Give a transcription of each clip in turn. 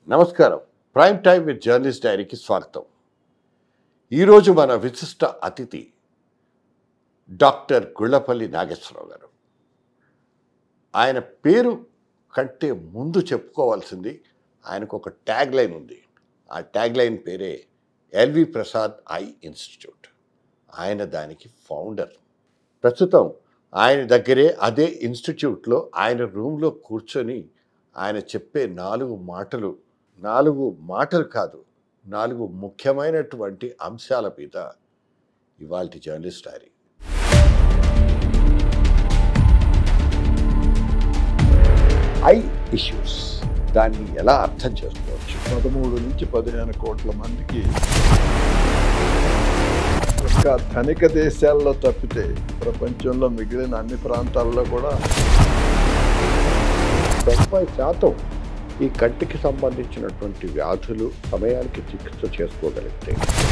నమస్కారం prime time with journalist డైరీకి స్వాగతం ఈరోజు మన విశిష్ట అతిథి డాక్టర్ గుళ్ళపల్లి నాగేశ్వరరావు గారు ఆయన పేరు కంటే ముందు చెప్పుకోవాల్సింది ఆయనకు ఒక ట్యాగ్ లైన్ ఉంది ఆ ట్యాగ్ లైన్ పేరే ఎల్వి ప్రసాద్ ఐ ఇన్స్టిట్యూట్ ఆయన దానికి ఫౌండర్ ప్రస్తుతం ఆయన దగ్గరే అదే ఇన్స్టిట్యూట్లో ఆయన రూమ్లో కూర్చొని ఆయన చెప్పే నాలుగు మాటలు నాలుగు మాటలు కాదు నాలుగు ముఖ్యమైనటువంటి అంశాల మీద ఇవాళ జర్నలిస్ట్ డైరీ ఐ ఇష్యూస్ దాన్ని ఎలా అర్థం చేసుకోవచ్చు పదమూడు నుంచి పదిహేను కోట్ల మందికి ఒక్క ధనిక దేశాల్లో తప్పితే ప్రపంచంలో మిగిలిన అన్ని ప్రాంతాల్లో కూడా తొంభై శాతం ఈ కంటికి సంబంధించినటువంటి వ్యాధులు సమయానికి చికిత్స చేసుకోగలిగితే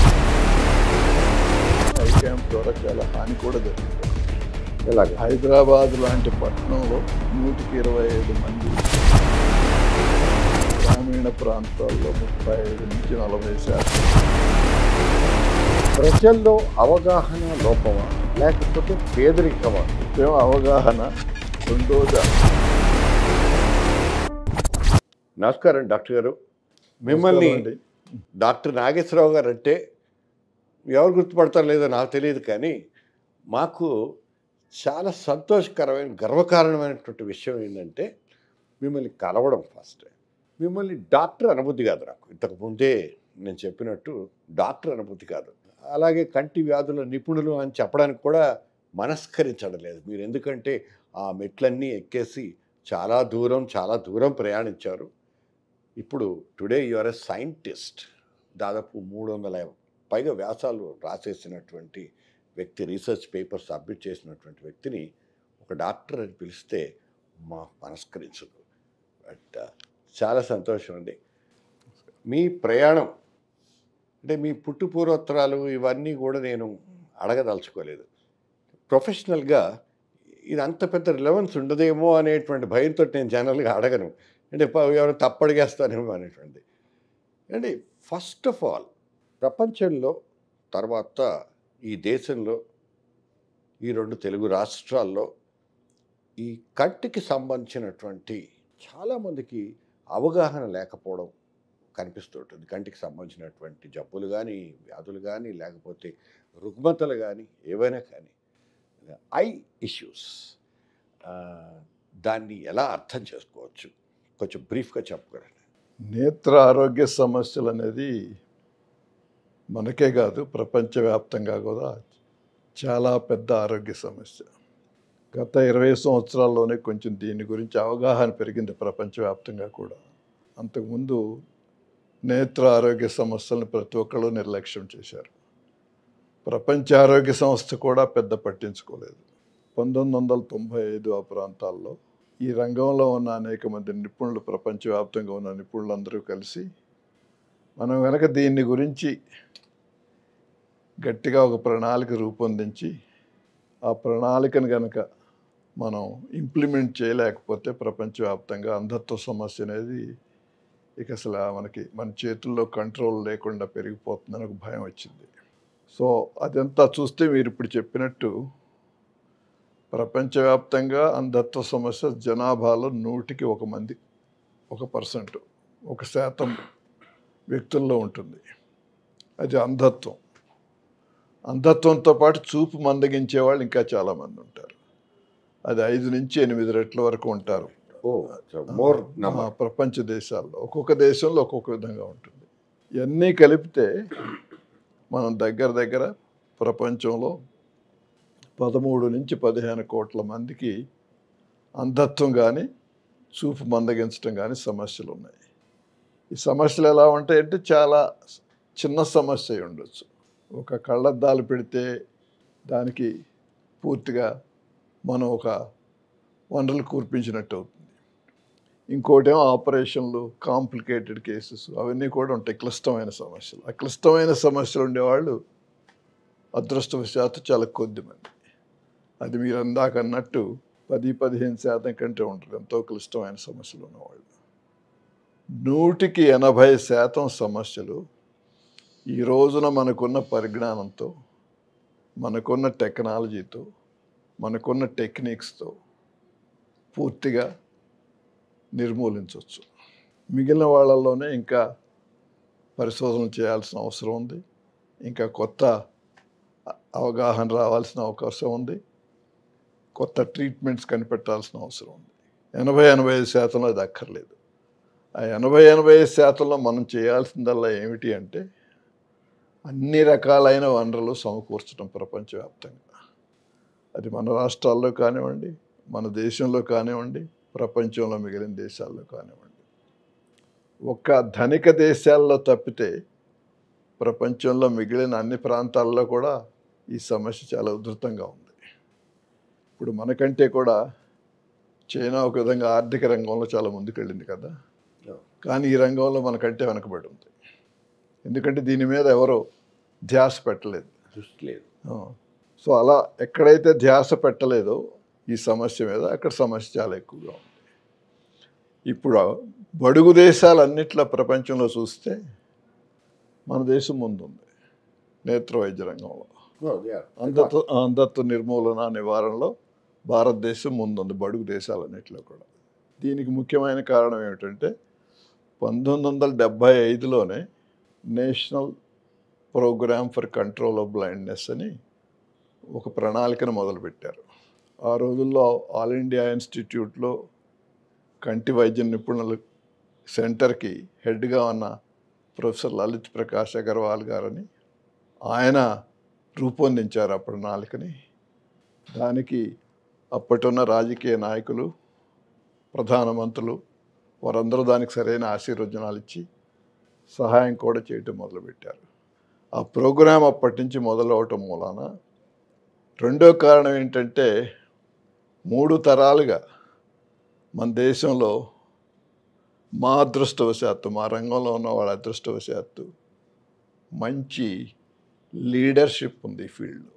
ఐ క్యాంప్ ద్వారా చాలా హాని కూడా జరిగింది ఎలాగ హైదరాబాద్ లాంటి పట్టణంలో నూటికి ఇరవై ఐదు మంది గ్రామీణ ప్రాంతాల్లో ముప్పై ఐదు నుంచి నలభై శాతం ప్రజల్లో అవగాహన లోపమా లేకపోతే పేదరికమా ముఖ్యం అవగాహన రెండోది నమస్కారం డాక్టర్ గారు మిమ్మల్ని నమస్కారం అండి. డాక్టర్ నాగేశ్వరరావు గారు అంటే ఎవరు గుర్తుపడతారో లేదో నాకు తెలియదు కానీ మాకు చాలా సంతోషకరమైన గర్వకారణమైనటువంటి విషయం ఏంటంటే మిమ్మల్ని కలవడం ఫస్ట్ మిమ్మల్ని డాక్టర్ అనుభూతి కాదు నాకు ఇంతకు ముందే నేను చెప్పినట్టు డాక్టర్ అనుభూతి కాదు అలాగే కంటి వ్యాధుల నిపుణులు అని చెప్పడానికి కూడా మనస్కరించడం లేదు మీరు ఎందుకంటే ఆ మెట్లన్నీ ఎక్కేసి చాలా దూరం చాలా దూరం ప్రయాణించారు ఇప్పుడు today you are a scientist దాదాపు మూడు వందల పైగా వ్యాసాలు రాసేసినటువంటి వ్యక్తి రీసెర్చ్ పేపర్ సబ్మిట్ చేసినటువంటి వ్యక్తిని ఒక డాక్టర్ అని పిలిస్తే మా మనస్కరించదు బట్ చాలా సంతోషం అండి మీ ప్రయాణం అంటే మీ పుట్టు పూర్వోత్తరాలు ఇవన్నీ కూడా నేను అడగదలుచుకోలేదు ప్రొఫెషనల్గా ఇది అంత పెద్ద రిలవెన్స్ ఉండదేమో అనేటువంటి భయంతో నేను జనరల్గా అడగను అంటే ప- ఎవరు తప్పడిగేస్తానేమో అనేటువంటి అంటే ఫస్ట్ ఆఫ్ ఆల్ ప్రపంచంలో తర్వాత ఈ దేశంలో ఈ రెండు తెలుగు రాష్ట్రాల్లో ఈ కంటికి సంబంధించినటువంటి చాలామందికి అవగాహన లేకపోవడం కనిపిస్తుంటుంది కంటికి సంబంధించినటువంటి జబ్బులు కానీ వ్యాధులు కానీ లేకపోతే రుగ్మతలు కానీ ఏవైనా కానీ ఐ ఇష్యూస్ దాన్ని ఎలా అర్థం చేసుకోవచ్చు కొంచెం బ్రీఫ్గా చెప్పగలండి నేత్ర ఆరోగ్య సమస్యలు అనేది మనకే కాదు ప్రపంచవ్యాప్తంగా కూడా చాలా పెద్ద ఆరోగ్య సమస్య గత ఇరవై సంవత్సరాల్లోనే కొంచెం దీని గురించి అవగాహన పెరిగింది ప్రపంచవ్యాప్తంగా కూడా అంతకుముందు నేత్ర ఆరోగ్య సమస్యలను ప్రతి ఒక్కళ్ళు నిర్లక్ష్యం చేశారు ప్రపంచ ఆరోగ్య సంస్థ కూడా పెద్ద పట్టించుకోలేదు పంతొమ్మిది వందల తొంభై ఐదు ఆ ప్రాంతాల్లో ఈ రంగంలో ఉన్న అనేక మంది నిపుణులు ప్రపంచవ్యాప్తంగా ఉన్న నిపుణులందరూ కలిసి మనం కనుక దీన్ని గురించి గట్టిగా ఒక ప్రణాళిక రూపొందించి ఆ ప్రణాళికను కనుక మనం ఇంప్లిమెంట్ చేయలేకపోతే ప్రపంచవ్యాప్తంగా అంధత్వ సమస్య అనేది ఇక అసలు మనకి మన చేతుల్లో కంట్రోల్ లేకుండా పెరిగిపోతుందని ఒక భయం వచ్చింది సో అదంతా చూస్తే మీరు ఇప్పుడు చెప్పినట్టు ప్రపంచవ్యాప్తంగా అంధత్వ సమస్య జనాభాలో నూటికి ఒక మంది ఒక పర్సెంట్ ఒక శాతం వ్యక్తుల్లో ఉంటుంది అది అంధత్వం అంధత్వంతో పాటు చూపు మందగించే వాళ్ళు ఇంకా చాలామంది ఉంటారు అది ఐదు నుంచి ఎనిమిది రెట్ల వరకు ఉంటారు ఓ మోర్ ఆ, ప్రపంచ దేశాల్లో ఒక్కొక్క దేశంలో ఒక్కొక్క విధంగా ఉంటుంది ఇవన్నీ కలిపితే మనం దగ్గర దగ్గర ప్రపంచంలో పదమూడు నుంచి పదిహేను కోట్ల మందికి అంధత్వం కానీ చూపు మందగించడం కానీ సమస్యలు ఉన్నాయి ఈ సమస్యలు ఎలా ఉంటాయంటే చాలా చిన్న సమస్య అయి ఉండొచ్చు ఒక కళ్ళద్దాలు పెడితే దానికి పూర్తిగా మనం ఒక వనరులు కూర్పించినట్టు అవుతుంది ఇంకోటేమో ఆపరేషన్లు కాంప్లికేటెడ్ కేసెస్ అవన్నీ కూడా ఉంటాయి క్లిష్టమైన సమస్యలు ఆ క్లిష్టమైన సమస్యలు ఉండేవాళ్ళు అదృష్టవశాత్తు చాలా కొద్ది మంది అది మీరు అందాక అన్నట్టు పది పదిహేను శాతం కంటే ఉంటారు ఎంతో క్లిష్టమైన సమస్యలు ఉన్నవాళ్ళు నూటికి ఎనభై శాతం సమస్యలు ఈ రోజున మనకున్న పరిజ్ఞానంతో మనకున్న టెక్నాలజీతో మనకున్న టెక్నిక్స్తో పూర్తిగా నిర్మూలించవచ్చు మిగిలిన వాళ్ళల్లోనే ఇంకా పరిశోధన చేయాల్సిన అవసరం ఉంది ఇంకా కొత్త అ- అవగాహన రావాల్సిన అవకాశం ఉంది కొత్త ట్రీట్మెంట్స్ కనిపెట్టాల్సిన అవసరం ఉంది ఎనభై ఎనభై ఐదు శాతంలో అది అక్కర్లేదు ఆ ఎనభై ఎనభై ఐదు శాతంలో మనం చేయాల్సిందల్లా ఏమిటి అంటే అన్ని రకాలైన వనరులు సమకూర్చడం ప్రపంచవ్యాప్తంగా అది మన రాష్ట్రాల్లో కానివ్వండి మన దేశంలో కానివ్వండి ప్రపంచంలో మిగిలిన దేశాల్లో కానివ్వండి ఒక్క ధనిక దేశాల్లో తప్పితే ప్రపంచంలో మిగిలిన అన్ని ప్రాంతాల్లో కూడా ఈ సమస్య చాలా ఉధృతంగా ఉంది ఇప్పుడు మనకంటే కూడా చైనా ఒక విధంగా ఆర్థిక రంగంలో చాలా ముందుకెళ్ళింది కదా కానీ ఈ రంగంలో మనకంటే వెనకబడి ఉంది ఎందుకంటే దీని మీద ఎవరో ధ్యాస పెట్టలేదు దృష్టి లేదు ఆ. సో అలా ఎక్కడైతే ధ్యాస పెట్టలేదో ఈ సమస్య మీద అక్కడ సమస్య చాలా ఎక్కువగా ఉంది ఇప్పుడు బడుగు దేశాలన్నిట్లో ప్రపంచంలో చూస్తే మన దేశం ముందుంది నేత్ర వైద్య రంగంలో Oh, yeah. అంధత్వ అంధత్వ నిర్మూలన నివారణలో భారతదేశం ముందుంది బడుగు దేశాలన్నింటిలో కూడా దీనికి ముఖ్యమైన కారణం ఏమిటంటే పంతొమ్మిది వందల డెబ్భై ఐదులోనే national program for control of blindness అని ఒక ప్రణాళికను మొదలుపెట్టారు ఆ రోజుల్లో ఆల్ ఇండియా ఇన్స్టిట్యూట్లో కంటి వైద్య నిపుణుల సెంటర్కి హెడ్గా ఉన్న ప్రొఫెసర్ లలిత్ ప్రకాష్ అగర్వాల్ గారని ఆయన రూపొందించారు ఆ ప్రణాళికని దానికి అప్పటున్న రాజకీయ నాయకులు ప్రధానమంత్రులు వారందరూ దానికి సరైన ఆశీర్వచనాలు ఇచ్చి సహాయం కూడా చేయటం మొదలుపెట్టారు ఆ ప్రోగ్రాం అప్పటి నుంచి మొదలవటం మూలాన రెండో కారణం ఏంటంటే మూడు తరాలుగా మన దేశంలో మా అదృష్టవశాత్తు మా రంగంలో ఉన్న వాళ్ళ అదృష్టవశాత్తు మంచి లీడర్షిప్ ఉంది ఈ ఫీల్డ్లో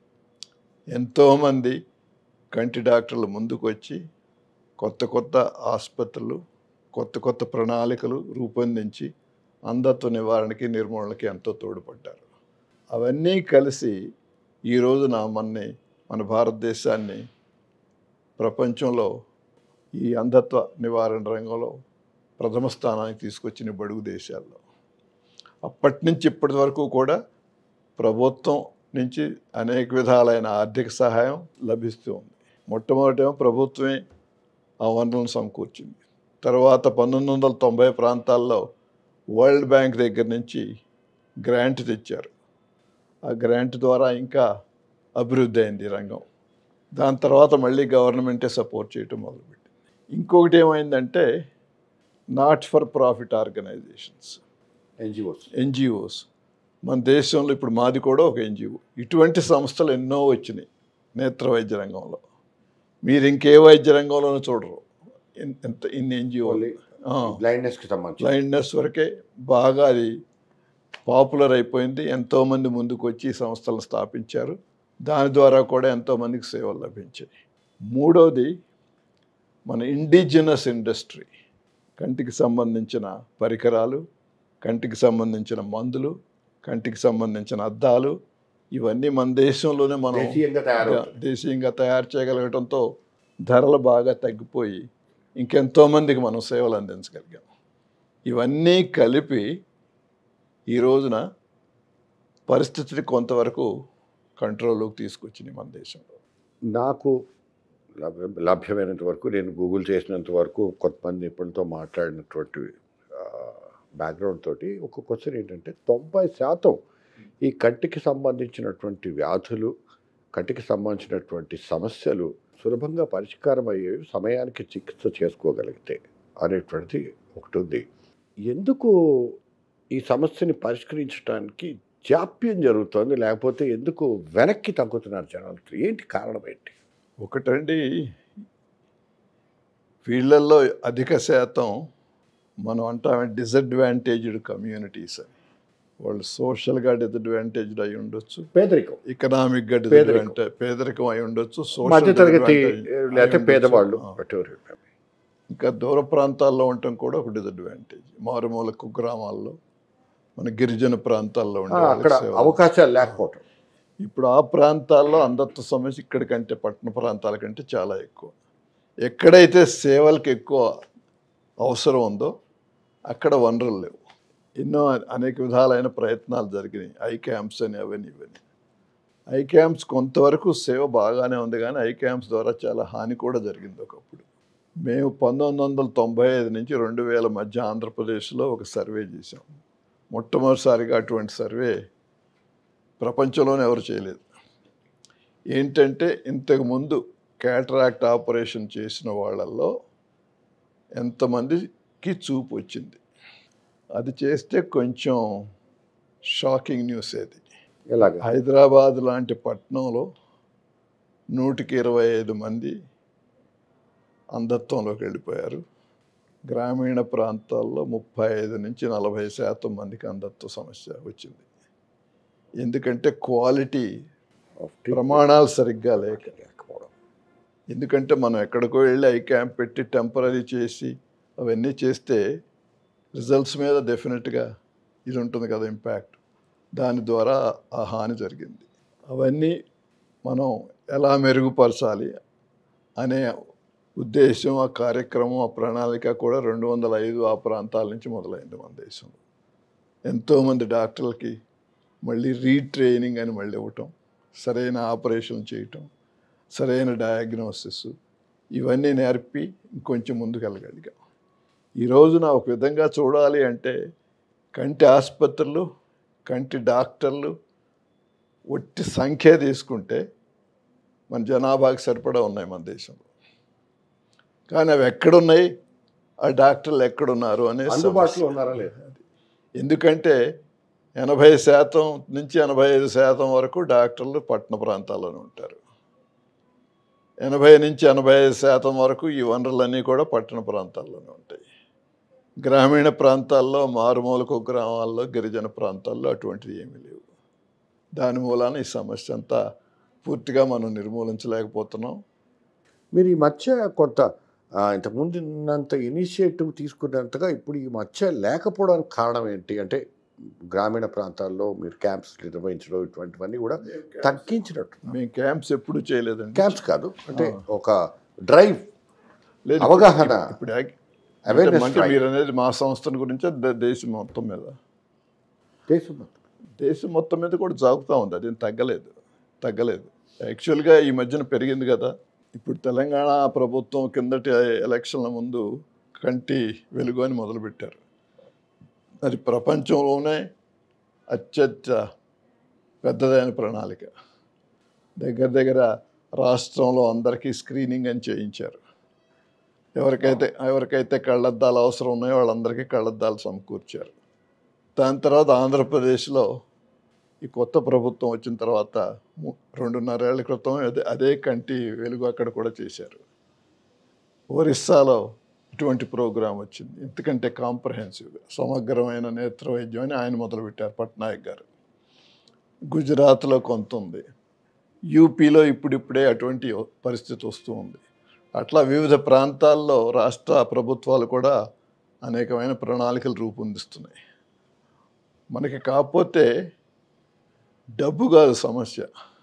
ఎంతోమంది కంటి డాక్టర్లు ముందుకు వచ్చి కొత్త కొత్త ఆసుపత్రులు కొత్త కొత్త ప్రణాళికలు రూపొందించి అంధత్వ నివారణకి నిర్మూలనకి ఎంతో తోడ్పడ్డారు అవన్నీ కలిసి ఈ రోజున మన్ని మన భారతదేశాన్ని ప్రపంచంలో ఈ అంధత్వ నివారణ రంగంలో ప్రథమ స్థానానికి తీసుకొచ్చిన బడుగు దేశాల్లో అప్పటి నుంచి ఇప్పటి వరకు కూడా ప్రభుత్వం నుంచి అనేక విధాలైన ఆర్థిక సహాయం లభిస్తూ ఉంది మొట్టమొదటేమో ప్రభుత్వమే ఆ వనరులను సమకూర్చింది తర్వాత పంతొమ్మిది వందల తొంభై ప్రాంతాల్లో వరల్డ్ బ్యాంక్ దగ్గర నుంచి గ్రాంట్ తెచ్చారు ఆ గ్రాంట్ ద్వారా ఇంకా అభివృద్ధి అయింది ఈ రంగం దాని తర్వాత మళ్ళీ గవర్నమెంటే సపోర్ట్ చేయటం మొదలుపెట్టింది ఇంకొకటి ఏమైందంటే not for profit organisations NGOs NGOs మన దేశంలో ఇప్పుడు మాది కూడా ఒక ఎన్జిఓ ఇటువంటి సంస్థలు ఎన్నో వచ్చినాయి నేత్ర వైద్య రంగంలో మీరు ఇంకే వైద్య రంగంలోనూ చూడరు ఇన్- ఎంత ఇన్ని ఎన్జిఓలు బ్లైండ్నెస్కి సంబంధించి బ్లైండ్నెస్ వరకే బాగా అది పాపులర్ అయిపోయింది ఎంతోమంది ముందుకు వచ్చి ఈ సంస్థలను స్థాపించారు దాని ద్వారా కూడా ఎంతోమందికి సేవలు లభించాయి మూడవది మన ఇండిజినస్ ఇండస్ట్రీ కంటికి సంబంధించిన పరికరాలు కంటికి సంబంధించిన మందులు కంటికి సంబంధించిన అద్దాలు ఇవన్నీ మన దేశంలోనే మనం దేశీయంగా తయారవుతుంది దేశీయంగా తయారు చేయగలగటంతో ధరలు బాగా తగ్గిపోయి ఇంకెంతో మందికి మనం సేవలు అందించగలిగాం ఇవన్నీ కలిపి ఈ రోజున పరిస్థితిని కొంతవరకు కంట్రోల్లోకి తీసుకొచ్చినాయి మన దేశంలో నాకు లభ్య- లభ్యమైనంత వరకు నేను గూగుల్ చేసినంత వరకు కొంతమంది నిపుణులతో మాట్లాడినటువంటి బ్యాక్గ్రౌండ్ తోటి ఒక క్వశ్చన్ ఏంటంటే తొంభై శాతం ఈ కంటికి సంబంధించినటువంటి వ్యాధులు కంటికి సంబంధించినటువంటి సమస్యలు సులభంగా పరిష్కారం అయ్యేవి సమయానికి చికిత్స చేసుకోగలిగితే అనేటువంటిది ఒకటి ఉంది ఎందుకు ఈ సమస్యని పరిష్కరించడానికి జాప్యం జరుగుతోంది లేకపోతే ఎందుకు వెనక్కి తగ్గుతున్నారు జనాలు ఏంటి కారణం ఏంటి ఒకటండి వీళ్ళల్లో అధిక శాతం మనం అంటామే డిసడ్వాంటేజ్డ్ కమ్యూనిటీస్ అని వాళ్ళు సోషల్గా డిసడ్వాంటేజ్డ్ అయి ఉండొచ్చు పేదరికం ఎకనామిక్గా పేదరికం. డిసడ్వాంటేజ్ పేదరికం అయి ఉండొచ్చు social మధ్యతరగతి disadvantage అయి లేకపోతే ఉండొచ్చు. పేదవాళ్ళు ఆ. whatever it may be. ఇంకా దూర ప్రాంతాల్లో ఉండటం కూడా ఒక డిసడ్వాంటేజ్ మారుమూల కుగ్రామాల్లో మన గిరిజన ప్రాంతాల్లో ఆ, ఉండే అక్కడ వాళ్ళకి సేవలు. అవకాశాలు లేకపోవటం ఇప్పుడు ఆ ప్రాంతాల్లో అంధత్వ సమస్య ఇక్కడికంటే పట్టణ ప్రాంతాల కంటే చాలా ఎక్కువ ఎక్కడైతే సేవలకు ఎక్కువ అవసరం ఉందో అక్కడ వనరులు లేవు ఎన్నో అనేక విధాలైన ప్రయత్నాలు జరిగినాయి ఐ క్యాంప్స్ అని అవన్నీ ఇవన్నీ ఐ క్యాంప్స్ కొంతవరకు సేవ బాగానే ఉంది కానీ ఐ క్యాంప్స్ ద్వారా చాలా హాని కూడా జరిగింది ఒకప్పుడు మేము పంతొమ్మిది వందల తొంభై ఐదు నుంచి రెండు వేల మధ్య ఆంధ్రప్రదేశ్లో ఒక సర్వే చేసాం మొట్టమొదటిసారిగా అటువంటి సర్వే ప్రపంచంలోనే ఎవరు చేయలేదు ఏంటంటే ఇంతకుముందు క్యాటరాక్ట్ ఆపరేషన్ చేసిన వాళ్ళల్లో ఎంతమందికి చూపు వచ్చింది అది చేస్తే కొంచెం షాకింగ్ న్యూస్ అది ఎలాగ హైదరాబాద్ లాంటి పట్టణంలో నూటికి ఇరవై ఐదు మంది అంధత్వంలోకి వెళ్ళిపోయారు గ్రామీణ ప్రాంతాల్లో ముప్పై ఐదు నుంచి నలభై శాతం మందికి అంధత్వ సమస్య వచ్చింది ఎందుకంటే క్వాలిటీ ప్రమాణాలు సరిగ్గా లేక లేకపోవడం ఎందుకంటే మనం ఎక్కడికో వెళ్ళి ఐ క్యాంప్ పెట్టి టెంపరీ చేసి అవన్నీ చేస్తే రిజల్ట్స్ మీద డెఫినెట్గా ఇది ఉంటుంది కదా ఇంపాక్ట్ దాని ద్వారా ఆ హాని జరిగింది అవన్నీ మనం ఎలా మెరుగుపరచాలి అనే ఉద్దేశం ఆ కార్యక్రమం ఆ ప్రణాళిక కూడా రెండు వందల ఐదు ఆ ప్రాంతాల నుంచి మొదలైంది మన దేశంలో ఎంతోమంది డాక్టర్లకి మళ్ళీ రీట్రైనింగ్ అని మళ్ళీ ఇవ్వటం సరైన ఆపరేషన్ చేయటం సరైన డయాగ్నోసిస్ ఇవన్నీ నేర్పి ఇంకొంచెం ముందుకు వెళ్ళగలిగాం ఈ రోజున ఒక విధంగా చూడాలి అంటే కంటి ఆసుపత్రులు కంటి డాక్టర్లు ఒట్టి సంఖ్య తీసుకుంటే మన జనాభాకి సరిపడా ఉన్నాయి మన దేశంలో కానీ అవి ఎక్కడున్నాయి ఆ డాక్టర్లు ఎక్కడున్నారు అనే సమస్య. అందుబాటులో ఉన్నారా లేదా ఎందుకంటే ఎనభై శాతం నుంచి ఎనభై ఐదు శాతం వరకు డాక్టర్లు పట్టణ ప్రాంతాల్లోనే ఉంటారు ఎనభై నుంచి ఎనభై ఐదు శాతం వరకు ఈ వనరులన్నీ కూడా పట్టణ ప్రాంతాల్లోనే ఉంటాయి గ్రామీణ ప్రాంతాల్లో మారుమూల కుగ్రామాల్లో గిరిజన ప్రాంతాల్లో అటువంటివి ఏమీ లేవు దాని మూలాన ఈ సమస్య అంతా పూర్తిగా మనం నిర్మూలించలేకపోతున్నాం మీరు ఈ మధ్య కొంత ఆ, ఇంతకుముందు ఉన్నంత ఇనిషియేటివ్ తీసుకున్నంతగా ఇప్పుడు ఈ మధ్య లేకపోవడానికి కారణం ఏంటి అంటే గ్రామీణ ప్రాంతాల్లో మీరు క్యాంప్స్ నిర్వహించడం ఇటువంటివన్నీ కూడా తగ్గించినట్టు మేము క్యాంప్స్ ఎప్పుడు చేయలేదండి క్యాంప్స్ కాదు అంటే ఒక డ్రైవ్ లేదు అవగాహన. ఇప్పుడు యాక్- Awareness అంటే drive. మీరు అనేది మా సంస్థను గురించి దేశం మొత్తం మీద దేశం మొత్తం. దేశం మొత్తం మీద కూడా సాగుతూ ఉంది అదేం తగ్గలేదు తగ్గలేదు యాక్చువల్గా ఈ మధ్యన పెరిగింది కదా ఇప్పుడు తెలంగాణ ప్రభుత్వం కిందటి ఎలక్షన్ల ముందు కంటి వెలుగు అని మొదలుపెట్టారు అది ప్రపంచంలోనే అత్యంత పెద్దదైన ప్రణాళిక దగ్గర దగ్గర రాష్ట్రంలో అందరికీ స్క్రీనింగ్ అని చేయించారు ఎవరికైతే ఎవరికైతే కళ్ళద్దాలు అవసరం ఉన్నాయో వాళ్ళందరికీ కళ్ళద్దాలు సమకూర్చారు దాని తర్వాత ఆంధ్రప్రదేశ్లో ఈ కొత్త ప్రభుత్వం వచ్చిన తర్వాత ము- రెండున్నరేళ్ల క్రితం అదే అదే కంటి వెలుగు అక్కడ కూడా చేశారు ఒరిస్సాలో ఇటువంటి ప్రోగ్రాం వచ్చింది ఎందుకంటే కాంప్రహెన్సివ్గా సమగ్రమైన నేత్ర వైద్యం అని ఆయన మొదలుపెట్టారు పట్నాయక్ గారు గుజరాత్లో కొంత ఉంది యూపీలో ఇప్పుడిప్పుడే అటువంటి పరిస్థితి వస్తూ ఉంది అట్లా వివిధ ప్రాంతాల్లో రాష్ట్ర ప్రభుత్వాలు కూడా అనేకమైన ప్రణాళికలు రూపొందిస్తున్నాయి మనకి కాకపోతే డబ్బు కాదు సమస్య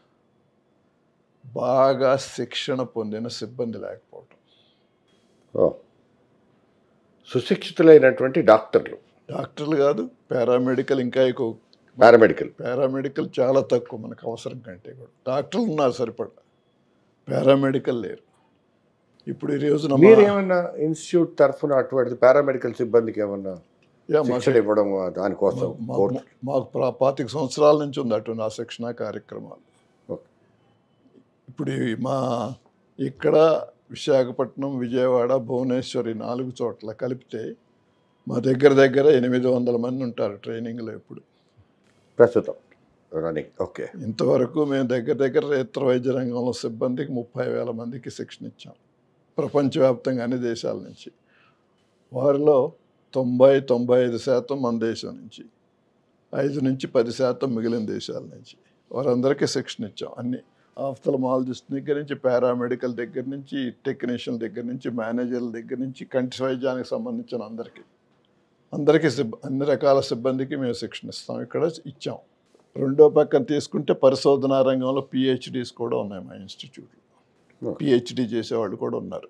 బాగా శిక్షణ పొందిన సిబ్బంది లేకపోవటం ఓ. సుశిక్షితులైనటువంటి డాక్టర్లు డాక్టర్లు కాదు పారామెడికల్ ఇంకా ఎక్కువ పారామెడికల్ పారామెడికల్ చాలా తక్కువ మనకు అవసరం కంటే కూడా డాక్టర్లు ఉన్నారు సరిపడా పారామెడికల్ లేరు ఇప్పుడు ఈ రోజున మా- మీరు ఏమన్నా ఇన్స్టిట్యూట్ తరఫున అటువంటి పారామెడికల్ సిబ్బందికి ఏమన్నా యా, మా- శిక్షణ ఇవ్వడం దానికోసం మా- కోర్టు మాకు ప్రా- పాతిక సంవత్సరాల నుంచి ఉంది అటు నా శిక్షణ కార్యక్రమాలు ఓకే. ఇప్పుడు ఈ మా ఇక్కడ విశాఖపట్నం విజయవాడ భువనేశ్వర్ ఈ నాలుగు చోట్ల కలిపితే మా దగ్గర దగ్గర ఎనిమిది వందల మంది ఉంటారు ట్రైనింగ్లో ఇప్పుడు ప్రస్తుతం రన్నింగ్ ఓకే ఇంతవరకు మేము దగ్గర దగ్గర నేత్ర వైద్య రంగంలో సిబ్బందికి ముప్పై వేల మందికి శిక్షణ ఇచ్చాం ప్రపంచవ్యాప్తంగా అన్ని దేశాల నుంచి వారిలో తొంభై తొంభై ఐదు శాతం మన దేశం నుంచి ఐదు నుంచి పది శాతం మిగిలిన దేశాల నుంచి వారందరికీ శిక్షణ ఇచ్చాం అన్ని ఆఫ్థలమాలజిస్ట్ దగ్గర నుంచి పారామెడికల్ దగ్గర నుంచి టెక్నీషియన్ దగ్గర నుంచి మేనేజర్ల దగ్గర నుంచి కంటి వైద్యానికి సంబంధించిన అందరికీ అందరికీ సిబ్ అన్ని రకాల సిబ్బందికి మేము శిక్షణ ఇస్తాం ఇక్కడ ఇచ్చాం రెండో పక్కన తీసుకుంటే పరిశోధనా రంగంలో పిహెచ్డీస్ కూడా ఉన్నాయి మా ఇన్స్టిట్యూట్లో పిహెచ్డి చేసేవాళ్ళు కూడా ఉన్నారు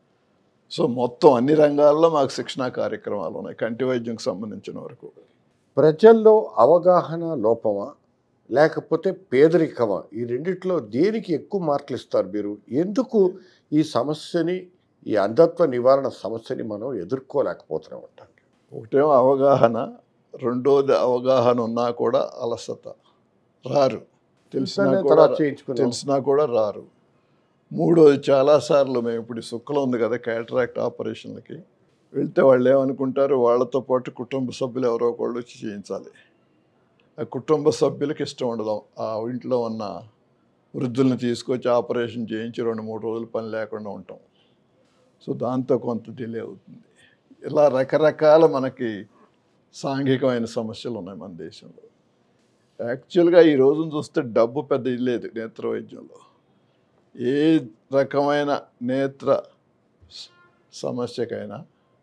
సో మొత్తం అన్ని రంగాల్లో మాకు శిక్షణా కార్యక్రమాలు ఉన్నాయి కంటి వైద్యంకి సంబంధించిన వరకు ప్రజల్లో అవగాహన లోపమా లేకపోతే పేదరికమా ఈ రెండిట్లో దేనికి ఎక్కువ మార్కులు ఇస్తారు మీరు ఎందుకు ఈ సమస్యని ఈ అంధత్వ నివారణ సమస్యని మనం ఎదుర్కోలేకపోతున్నాం అంటారు ఒకటేమో అవగాహన రెండోది అవగాహన ఉన్నా కూడా అలసత రారు తెలిసినా కూడా తర్వాత చేయించుకున్నాం తెలిసినా కూడా రారు మూడోది చాలాసార్లు మేము ఇప్పుడు ఈ సుక్కలో ఉంది కదా క్యాటరాక్ట్ ఆపరేషన్లకి వెళ్తే వాళ్ళు ఏమనుకుంటారు వాళ్ళతో పాటు కుటుంబ సభ్యులు ఎవరో ఒకళ్ళు వచ్చి చేయించాలి ఆ కుటుంబ సభ్యులకి ఇష్టం ఉండదు ఆ ఇంట్లో ఉన్న వృద్ధుల్ని తీసుకొచ్చి ఆపరేషన్ చేయించి రెండు మూడు రోజులు పని లేకుండా ఉంటాం సో దాంతో కొంత డిలే అవుతుంది ఇలా రకరకాల మనకి సాంఘికమైన సమస్యలు ఉన్నాయి మన దేశంలో యాక్చువల్గా ఈ రోజున చూస్తే డబ్బు పెద్ద ఇది లేదు నేత్ర వైద్యంలో ఏ రకమైన నేత్ర స- సమస్యకైనా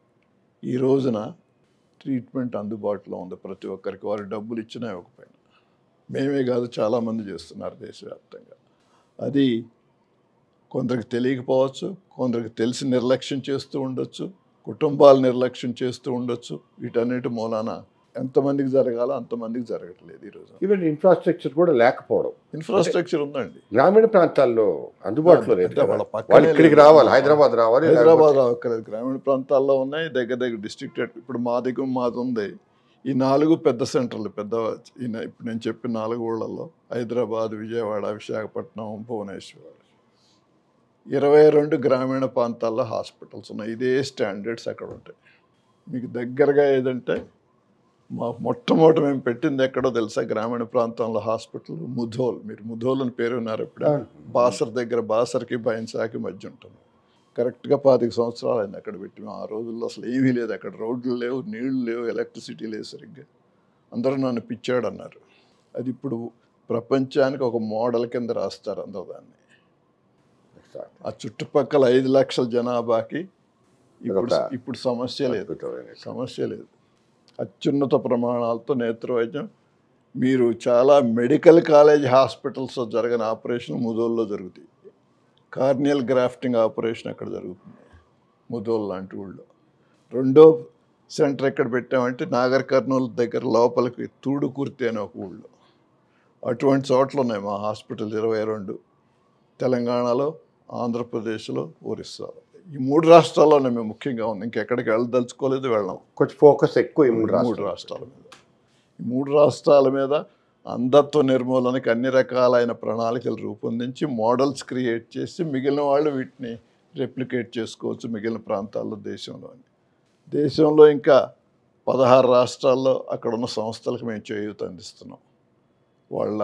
ఈ రోజున ట్రీట్మెంట్ అందుబాటులో ఉంది ప్రతి ఒక్కరికి వారు డబ్బులు ఇచ్చినా ఇవ్వకపోయినా మేమే కాదు చాలామంది చేస్తున్నారు దేశవ్యాప్తంగా అది కొందరికి తెలియకపోవచ్చు కొందరికి తెలిసి నిర్లక్ష్యం చేస్తూ ఉండొచ్చు కుటుంబాలు నిర్లక్ష్యం చేస్తూ ఉండొచ్చు వీటన్నిటి మూలాన ఎంతమందికి జరగాలో అంతమందికి జరగట్లేదు ఈరోజు ఈవెన్ ఇన్ఫ్రాస్ట్రక్చర్ కూడా లేకపోవడం ఇన్ఫ్రాస్ట్రక్చర్ ఉందండి గ్రామీణ ప్రాంతాల్లో అందుబాటులో లేదు అంటే కదా. వాళ్ళ పక్కనే వాళ్ళు ఇక్కడికి లేదు. రావాలి హైదరాబాద్ రావాలి హైదరాబాద్ రావక్కర్లేదు గ్రామీణ ప్రాంతాల్లో ఉన్నాయి దగ్గర దగ్గర డిస్ట్రిక్ట్ ఇప్పుడు మా దగ్గర మాది ఉంది ఈ నాలుగు పెద్ద సెంటర్లు పెద్ద ఈ న- ఇప్పుడు నేను చెప్పిన నాలుగు ఊళ్ళల్లో హైదరాబాద్ విజయవాడ విశాఖపట్నం భువనేశ్వర్ ఇరవై రెండు గ్రామీణ ప్రాంతాల్లో హాస్పిటల్స్ ఉన్నాయి ఇదే స్టాండర్డ్స్ అక్కడ ఉంటాయి మీకు దగ్గరగా ఏదంటే మా మొట్టమొదటి మేము పెట్టింది ఎక్కడో తెలుసా గ్రామీణ ప్రాంతంలో హాస్పిటల్ ముధోల్ మీరు ముధోల్ అని పేరు ఉన్నారు ఇప్పుడు అవును. బాసర్ దగ్గర బాసర్కి బైన్సాకి మధ్య ఉంటుంది కరెక్ట్గా పాతిక సంవత్సరాలు అయింది అక్కడ పెట్టి మేము ఆ రోజుల్లో అసలు ఏమీ లేదు అక్కడ రోడ్లు లేవు నీళ్లు లేవు ఎలక్ట్రిసిటీ లేదు సరిగ్గా అందరూ నన్ను పిచ్చాడు అన్నారు అది ఇప్పుడు ప్రపంచానికి ఒక మోడల్ కింద రాస్తారు అందరూ దాన్ని ఆ చుట్టుపక్కల ఐదు లక్షల జనాభాకి ఇప్పుడు ఒక- ఇప్పుడు సమస్య లేదు అద్భుతమైన సమస్య లేదు అత్యున్నత ప్రమాణాలతో నేత్ర వైద్యం మీరు చాలా మెడికల్ కాలేజ్ హాస్పిటల్స్లో జరగని ఆపరేషన్ ముదోల్లో జరుగుతాయి కార్నియల్ గ్రాఫ్టింగ్ ఆపరేషన్ అక్కడ జరుగుతుంది ముదోల్ లాంటి ఊళ్ళో రెండో సెంటర్ ఎక్కడ పెట్టామంటే నాగర్ కర్నూలు దగ్గర లోపలికి తూడుకుర్తి అనే ఒక ఊళ్ళో అటువంటి చోట్ల ఉన్నాయి మా హాస్పిటల్ ఇరవై రెండు తెలంగాణలో ఆంధ్రప్రదేశ్లో ఒరిస్సాలో ఈ మూడు రాష్ట్రాల్లోనే మేము ముఖ్యంగా ఉంది ఇంకెక్కడికి వెళ్ళదలుచుకోలేదు వెళ్ళాం కొంచెం ఫోకస్ ఎక్కువ ఈ మూడు మూడు రాష్ట్రాలు రాష్ట్రాల మీద ఈ మూడు రాష్ట్రాల మీద అంధత్వ నిర్మూలనకి అన్ని రకాలైన ప్రణాళికలు రూపొందించి మోడల్స్ క్రియేట్ చేసి మిగిలిన వాళ్ళు వీటిని రెప్లికేట్ చేసుకోవచ్చు మిగిలిన ప్రాంతాల్లో దేశంలోని దేశంలో ఇంకా పదహారు రాష్ట్రాల్లో అక్కడ ఉన్న సంస్థలకు మేము చేయూత అందిస్తున్నాం వాళ్ళ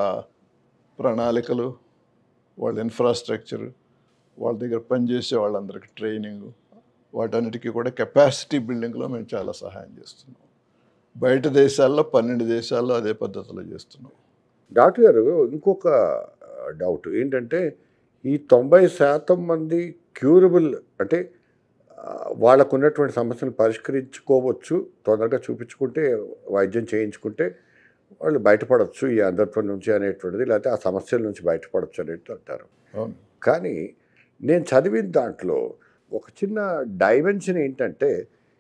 ప్రణాళికలు వాళ్ళ ఇన్ఫ్రాస్ట్రక్చర్ వాళ్ళ దగ్గర పనిచేసే వాళ్ళందరికీ ట్రైనింగ్ వాటన్నిటికీ కూడా కెపాసిటీ బిల్డింగ్లో మేము చాలా సహాయం చేస్తున్నాం బయట దేశాల్లో పన్నెండు దేశాల్లో అదే పద్ధతిలో చేస్తున్నాం డాక్టర్ గారు ఇంకొక డౌట్ ఏంటంటే ఈ తొంభై శాతం మంది క్యూరబుల్ అంటే ఆ, వాళ్ళకు ఉన్నటువంటి సమస్యలు పరిష్కరించుకోవచ్చు తొందరగా చూపించుకుంటే వైద్యం చేయించుకుంటే వాళ్ళు బయటపడవచ్చు ఈ అంధత్వం నుంచి అనేటువంటిది లేకపోతే ఆ సమస్యల నుంచి బయటపడవచ్చు అనేది అంటారు అవును కానీ నేను చదివిన దాంట్లో ఒక చిన్న డైమెన్షన్ ఏంటంటే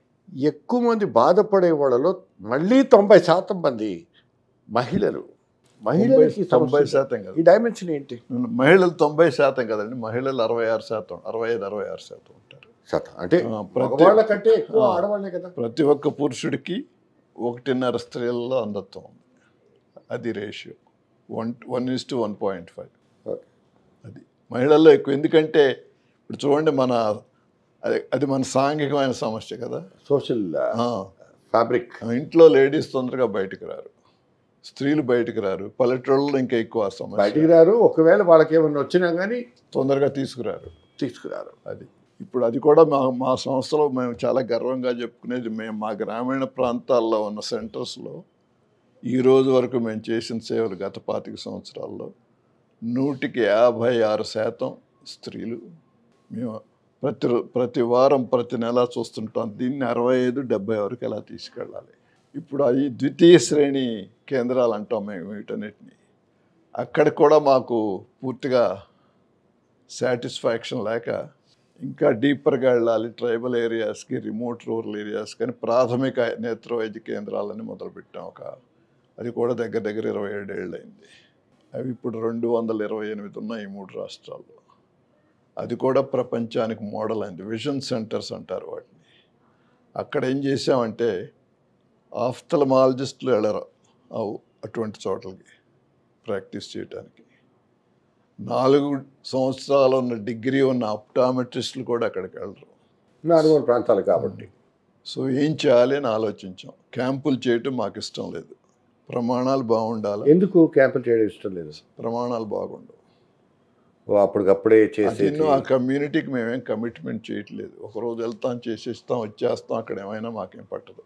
ఎక్కువ మంది బాధపడే వాళ్ళలో మళ్ళీ తొంభై శాతం మంది మహిళలు మహిళలకి తొంభై సమస్య- శాతం కదా ఈ డైమెన్షన్ ఏంటి మహిళలు తొంభై శాతం కదండి మహిళలు అరవై ఆరు శాతం అరవై ఐదు అరవై ఆరు శాతం ఉంటారు శాతం అంటే ఆ, ప్రతి- మగవాళ్ళ కంటే ఎక్కువ ఆ. ఆడవాళ్ళే కదా ప్రతి ఒక్క పురుషుడికి ఒకటిన్నర స్త్రీలలో అంధత్వం ఉంది అది ratio one one is two one point five okay. అది మహిళల్లో ఎక్కువ ఎందుకంటే ఇప్పుడు చూడండి మన అది అది మన సాంఘికమైన సమస్య కదా సోషల్ ఆ, ఫ్యాబ్రిక్ ఆ ఇంట్లో లేడీస్ తొందరగా బయటకు రారు స్త్రీలు బయటకు రారు పల్లెటూళ్ళలో ఇంకా ఎక్కువ ఆ సమస్య బయటికి రారు ఒకవేళ వాళ్ళకి ఏమన్నా వచ్చినా కానీ తొందరగా తీసుకురారు తీసుకురారు అది ఇప్పుడు అది కూడా మా మా సంస్థలో మేము చాలా గర్వంగా చెప్పుకునేది మేము మా గ్రామీణ ప్రాంతాల్లో ఉన్న సెంటర్స్లో ఈ రోజు వరకు మేము చేసిన సేవలు గత పాతిక సంవత్సరాల్లో నూటికి యాభై ఆరు శాతం స్త్రీలు మేము ప్రతి రో- ప్రతి వారం ప్రతి నెల చూస్తుంటాం దీన్ని అరవై ఐదు డెబ్బై వరకు ఎలా తీసుకెళ్ళాలి ఇప్పుడు అవి ద్వితీయ శ్రేణి కేంద్రాలు అంటాం మేము వీటన్నిటిని అక్కడ కూడా మాకు పూర్తిగా సాటిస్ఫాక్షన్ లేక ఇంకా డీపర్గా వెళ్ళాలి ట్రైబల్ ఏరియాస్కి రిమోట్ రూరల్ ఏరియాస్ కానీ ప్రాథమిక నేత్ర వైద్య కేంద్రాలని మొదలుపెట్టాం ఒక అది కూడా దగ్గర దగ్గర ఇరవై ఏడేళ్ళు అయింది అవి ఇప్పుడు రెండు వందల ఇరవై ఎనిమిది ఉన్నాయి ఈ మూడు రాష్ట్రాల్లో అది కూడా ప్రపంచానికి మోడల్ అయింది విజన్ సెంటర్స్ అంటారు వాటిని అక్కడ ఏం చేసామంటే ఆఫ్థలమాలజిస్టులు వెళ్ళరు అవు అటువంటి చోట్లకి ప్రాక్టీస్ చేయడానికి నాలుగు సంవత్సరాలు ఉన్న డిగ్రీ ఉన్న అప్టామెట్రిస్టులు కూడా అక్కడికి వెళ్ళరు నార్మల్ ప్రాంతాలు కాబట్టి సో ఏం చేయాలి అని ఆలోచించాం క్యాంపులు చేయటం మాకు ఇష్టం లేదు ప్రమాణాలు బాగుండాలి ఎందుకు క్యాంపులు చేయడం ఇష్టం లేదు ప్రమాణాలు బాగుండవు ఓ అప్పటికప్పుడే చేసి అదిన్నో ఆ కమ్యూనిటీకి మేమేం కమిట్మెంట్ చేయట్లేదు ఒకరోజు వెళ్తాం చేసేస్తాం వచ్చేస్తాం అక్కడ ఏమైనా మాకేం పట్టదు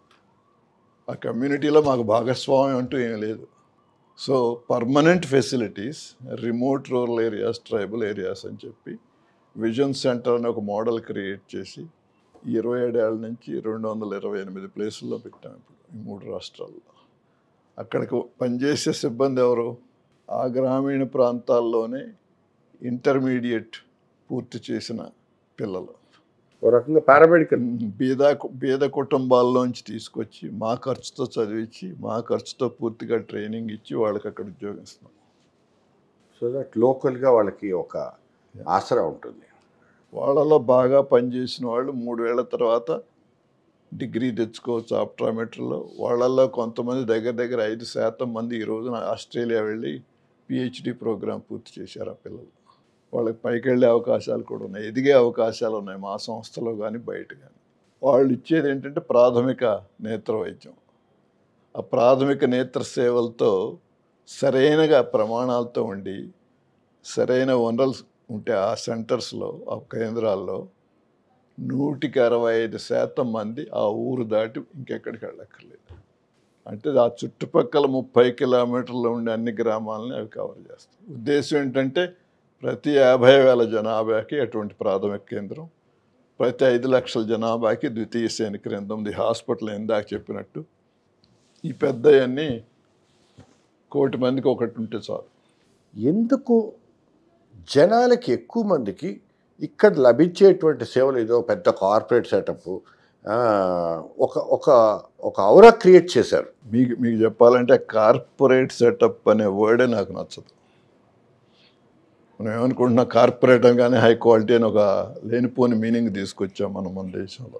ఆ కమ్యూనిటీలో మాకు భాగస్వామ్యం అంటూ ఏం లేదు so permanent facilities remote rural areas tribal areas అని చెప్పి విజన్ సెంటర్ అని ఒక మోడల్ క్రియేట్ చేసి ఈ ఇరవై ఏడేళ్ళ నుంచి రెండు వందల ఇరవై ఎనిమిది ప్లేసుల్లో పెట్టాం ఇప్పుడు ఈ మూడు రాష్ట్రాల్లో అక్కడికి పనిచేసే సిబ్బంది ఎవరు ఆ గ్రామీణ ప్రాంతాల్లోనే ఇంటర్మీడియట్ పూర్తి చేసిన పిల్లలు ఓ రకంగా పారామెడికల్ బీద బీద కుటుంబాల్లోంచి తీసుకొచ్చి మా ఖర్చుతో చదివించి మా ఖర్చుతో పూర్తిగా ట్రైనింగ్ ఇచ్చి వాళ్ళకి అక్కడ ఉద్యోగం ఇస్తున్నాం సో దట్ లోకల్గా వాళ్ళకి ఒక ఆసరా ఉంటుంది వాళ్ళలో బాగా పనిచేసిన వాళ్ళు మూడేళ్ల తర్వాత డిగ్రీ తెచ్చుకోవచ్చు ఆప్ట్రామెట్రీలో వాళ్ళల్లో కొంతమంది దగ్గర దగ్గర ఐదు శాతం మంది ఈ రోజున ఆస్ట్రేలియా వెళ్ళి పిహెచ్డి ప్రోగ్రామ్ పూర్తి చేశారు ఆ పిల్లలు వాళ్ళకి పైకి వెళ్ళే అవకాశాలు కూడా ఉన్నాయి ఎదిగే అవకాశాలు ఉన్నాయి మా సంస్థలో కానీ బయట కానీ వాళ్ళు ఇచ్చేది ఏంటంటే ప్రాథమిక నేత్ర వైద్యం ఆ ప్రాథమిక నేత్ర సేవలతో సరైనగా ప్రమాణాలతో ఉండి సరైన వనరల్స్ ఉంటే ఆ సెంటర్స్లో ఆ కేంద్రాల్లో నూటికి అరవై ఐదు శాతం మంది ఆ ఊరు దాటి ఇంకెక్కడికి వెళ్ళక్కర్లేదు అంటే ఆ చుట్టుపక్కల ముప్పై కిలోమీటర్లు ఉండే అన్ని గ్రామాలని అవి కవర్ చేస్తాయి ఉద్దేశం ఏంటంటే ప్రతి యాభై వేల జనాభాకి అటువంటి ప్రాథమిక కేంద్రం ప్రతి ఐదు లక్షల జనాభాకి ద్వితీయ శ్రేణి కేంద్రం ది హాస్పిటల్ ఇందాక చెప్పినట్టు ఈ పెద్దవన్నీ కోటి మందికి ఒకటి ఉంటే చాలు ఎందుకు జనాలకి ఎక్కువ మందికి ఇక్కడ లభించేటువంటి సేవలు ఏదో పెద్ద కార్పొరేట్ సెటప్ ఒక ఒక ఒక ఔరా క్రియేట్ చేశారు మీకు మీకు చెప్పాలంటే కార్పొరేట్ సెటప్ అనే వర్డే నాకు నచ్చదు మనం ఏమనుకుంటున్నా కార్పొరేట్ అనగానే హై క్వాలిటీ అని ఒక లేనిపోని మీనింగ్ తీసుకొచ్చాం మనం మన దేశంలో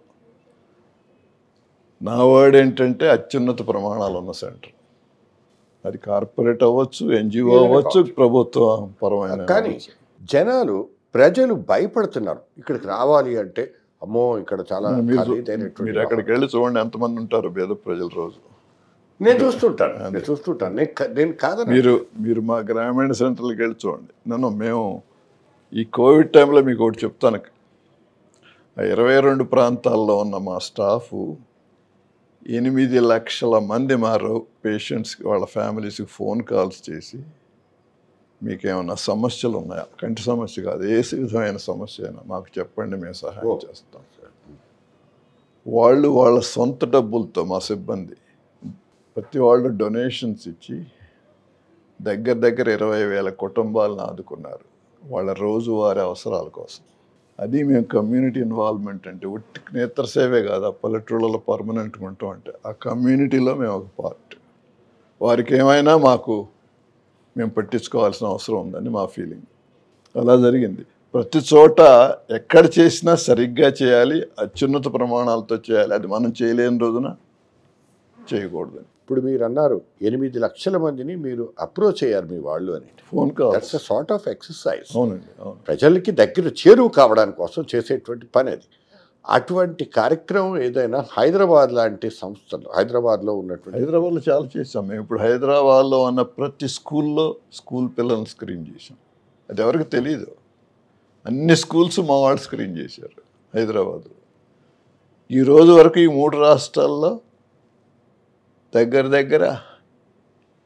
నా వర్డ్ ఏంటంటే అత్యున్నత ప్రమాణాలు ఉన్న సెంటర్ అది కార్పొరేట్ అవ్వచ్చు ఎన్జిఓ ఏదైనా అవ్వచ్చు ప్రభుత్వ పరమైన కానీ జనాలు ప్రజలు భయపడుతున్నారు ఇక్కడికి రావాలి అంటే అమ్మో ఇక్కడ చాలా మీరు ఖరీదైనటువంటి మీరు అక్కడికి వెళ్ళి చూడండి ఎంతమంది ఉంటారు పేద ప్రజలు రోజు నేను చూస్తుంటాను నేను చూస్తుంటాను నేను క- నేను కాదని మీరు మీరు మా గ్రామీణ సెంటర్కి వెళ్ళి చూడండి నన్ను మేము ఈ కోవిడ్ టైంలో మీకు ఒకటి చెప్తాను ఆ ఇరవై రెండు ప్రాంతాల్లో ఉన్న మా స్టాఫ్ ఎనిమిది లక్షల మంది మారు పేషెంట్స్కి వాళ్ళ ఫ్యామిలీస్కి ఫోన్ కాల్స్ చేసి మీకేమైనా సమస్యలు ఉన్నాయా కంటి సమస్య కాదు ఏ విధమైన సమస్య అయినా మాకు చెప్పండి మేము సహాయం ఓ. చేస్తాం వాళ్ళు వాళ్ళ సొంత డబ్బులతో మా సిబ్బంది ప్రతి వాళ్ళు డొనేషన్స్ ఇచ్చి దగ్గర దగ్గర ఇరవై వేల కుటుంబాలను ఆదుకున్నారు వాళ్ళ రోజువారీ అవసరాల కోసం అది మేము కమ్యూనిటీ ఇన్వాల్వ్మెంట్ అంటే ఉట్టి నేత్ర సేవే కాదు ఆ పల్లెటూళ్ళలో పర్మనెంట్గా ఉంటాం అంటే ఆ కమ్యూనిటీలో మేము ఒక పార్ట్ వారికి ఏమైనా మాకు మేము పట్టించుకోవాల్సిన అవసరం ఉందని మా ఫీలింగ్ అలా జరిగింది ప్రతి చోట ఎక్కడ చేసినా సరిగ్గా చేయాలి అత్యున్నత ప్రమాణాలతో చేయాలి అది మనం చేయలేని రోజున చేయకూడదని ఇప్పుడు మీరు అన్నారు ఎనిమిది లక్షల మందిని మీరు అప్రోచ్ అయ్యారు మీ వాళ్ళు అని phone call that's a sort of exercise అవునండి అవును ప్రజలకి దగ్గర చేరువు కావడానికి కోసం చేసేటువంటి పని అది అటువంటి కార్యక్రమం ఏదైనా హైదరాబాద్ లాంటి సంస్థలు హైదరాబాద్లో ఉన్నటువంటి హైదరాబాద్లో చాలా చేసాం మేము ఇప్పుడు హైదరాబాద్లో ఉన్న ప్రతి స్కూల్లో స్కూల్ పిల్లల్ని స్క్రీన్ చేసాం అది ఎవరికి తెలియదు అన్ని స్కూల్స్ మా వాళ్ళు స్క్రీన్ చేశారు హైదరాబాద్లో ఈ రోజు వరకు ఈ మూడు రాష్ట్రాల్లో దగ్గర దగ్గర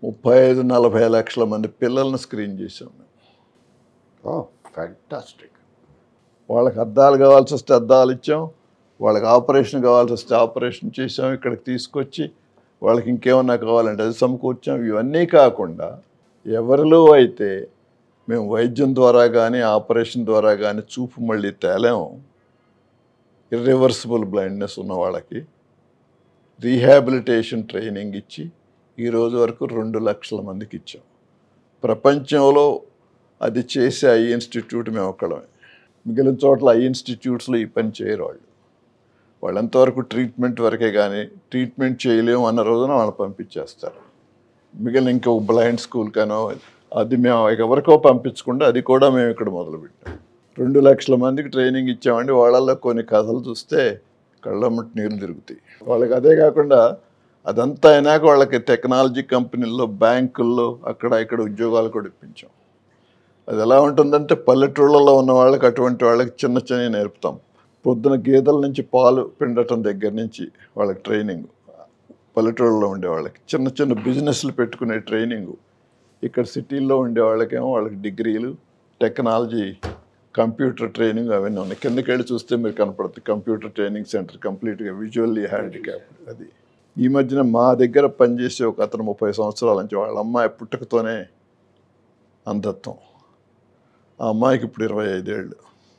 ముప్పై ఐదు నలభై లక్షల మంది పిల్లల్ని స్క్రీన్ చేసాం మేము ఓ ఫ్యాంటాస్టిక్ వాళ్ళకి అద్దాలు కావాల్సి వస్తే అద్దాలు ఇచ్చాం వాళ్ళకి ఆపరేషన్ కావాల్సి వస్తే ఆపరేషన్ చేసాం ఇక్కడికి తీసుకొచ్చి వాళ్ళకి ఇంకేమన్నా కావాలంటే అది సమకూర్చాం ఇవన్నీ కాకుండా ఎవరిలో అయితే మేము వైద్యం ద్వారా కానీ ఆపరేషన్ ద్వారా కానీ చూపు మళ్ళీ తేలాము ఇర్రివర్సిబుల్ బ్లైండ్నెస్ ఉన్న వాళ్ళకి రీహాబిలిటేషన్ ట్రైనింగ్ ఇచ్చి ఈ రోజు వరకు రెండు లక్షల మందికి ఇచ్చాం ప్రపంచంలో అది చేసే ఐ ఇన్స్టిట్యూట్ మేము ఒక్కడమే మిగిలిన చోట్ల ఐ ఇన్స్టిట్యూట్స్లో ఈ పని చేయరు వాళ్ళు వాళ్ళు ఎంతవరకు ట్రీట్మెంట్ వరకే కానీ ట్రీట్మెంట్ చేయలేము అన్న రోజున వాళ్ళు పంపించేస్తారు మిగిలిన ఇంకో బ్లైండ్ స్కూల్ కానో అది మేము ఎవరికో పంపించకుండా అది కూడా మేము ఇక్కడ మొదలుపెట్టాం రెండు లక్షల మందికి ట్రైనింగ్ ఇచ్చామండి వాళ్ళల్లో కొన్ని కథలు చూస్తే కళ్ళమ్మటి నీళ్ళు తిరుగుతాయి వాళ్ళకి అదే కాకుండా అదంతా అయినాక వాళ్ళకి టెక్నాలజీ కంపెనీల్లో బ్యాంకుల్లో అక్కడ ఇక్కడ ఉద్యోగాలు కూడా ఇప్పించాం అది ఎలా ఉంటుందంటే పల్లెటూళ్ళలో ఉన్న వాళ్ళకి అటువంటి వాళ్ళకి చిన్న చిన్న నేర్పుతాం పొద్దున గేదెల నుంచి పాలు పిండటం దగ్గర నుంచి వాళ్ళకి ట్రైనింగ్ పల్లెటూళ్ళలో ఉండే వాళ్ళకి చిన్న చిన్న బిజినెస్లు పెట్టుకునే ట్రైనింగ్ ఇక్కడ సిటీల్లో ఉండే వాళ్ళకేమో వాళ్ళకి డిగ్రీలు టెక్నాలజీ కంప్యూటర్ ట్రైనింగ్ అవన్నీ ఉన్నాయి కిందకి వెళ్ళి చూస్తే మీరు కనపడుతుంది కంప్యూటర్ ట్రైనింగ్ సెంటర్ కంప్లీట్గా విజువల్లీ హ్యాండిక్యాప్ అది ఈ మధ్యన మా దగ్గర పనిచేసే ఒక అతను ముప్పై సంవత్సరాల నుంచి వాళ్ళ అమ్మాయి పుట్టుకతోనే అంధత్వం ఆ అమ్మాయికి ఇప్పుడు ఇరవై ఐదేళ్ళు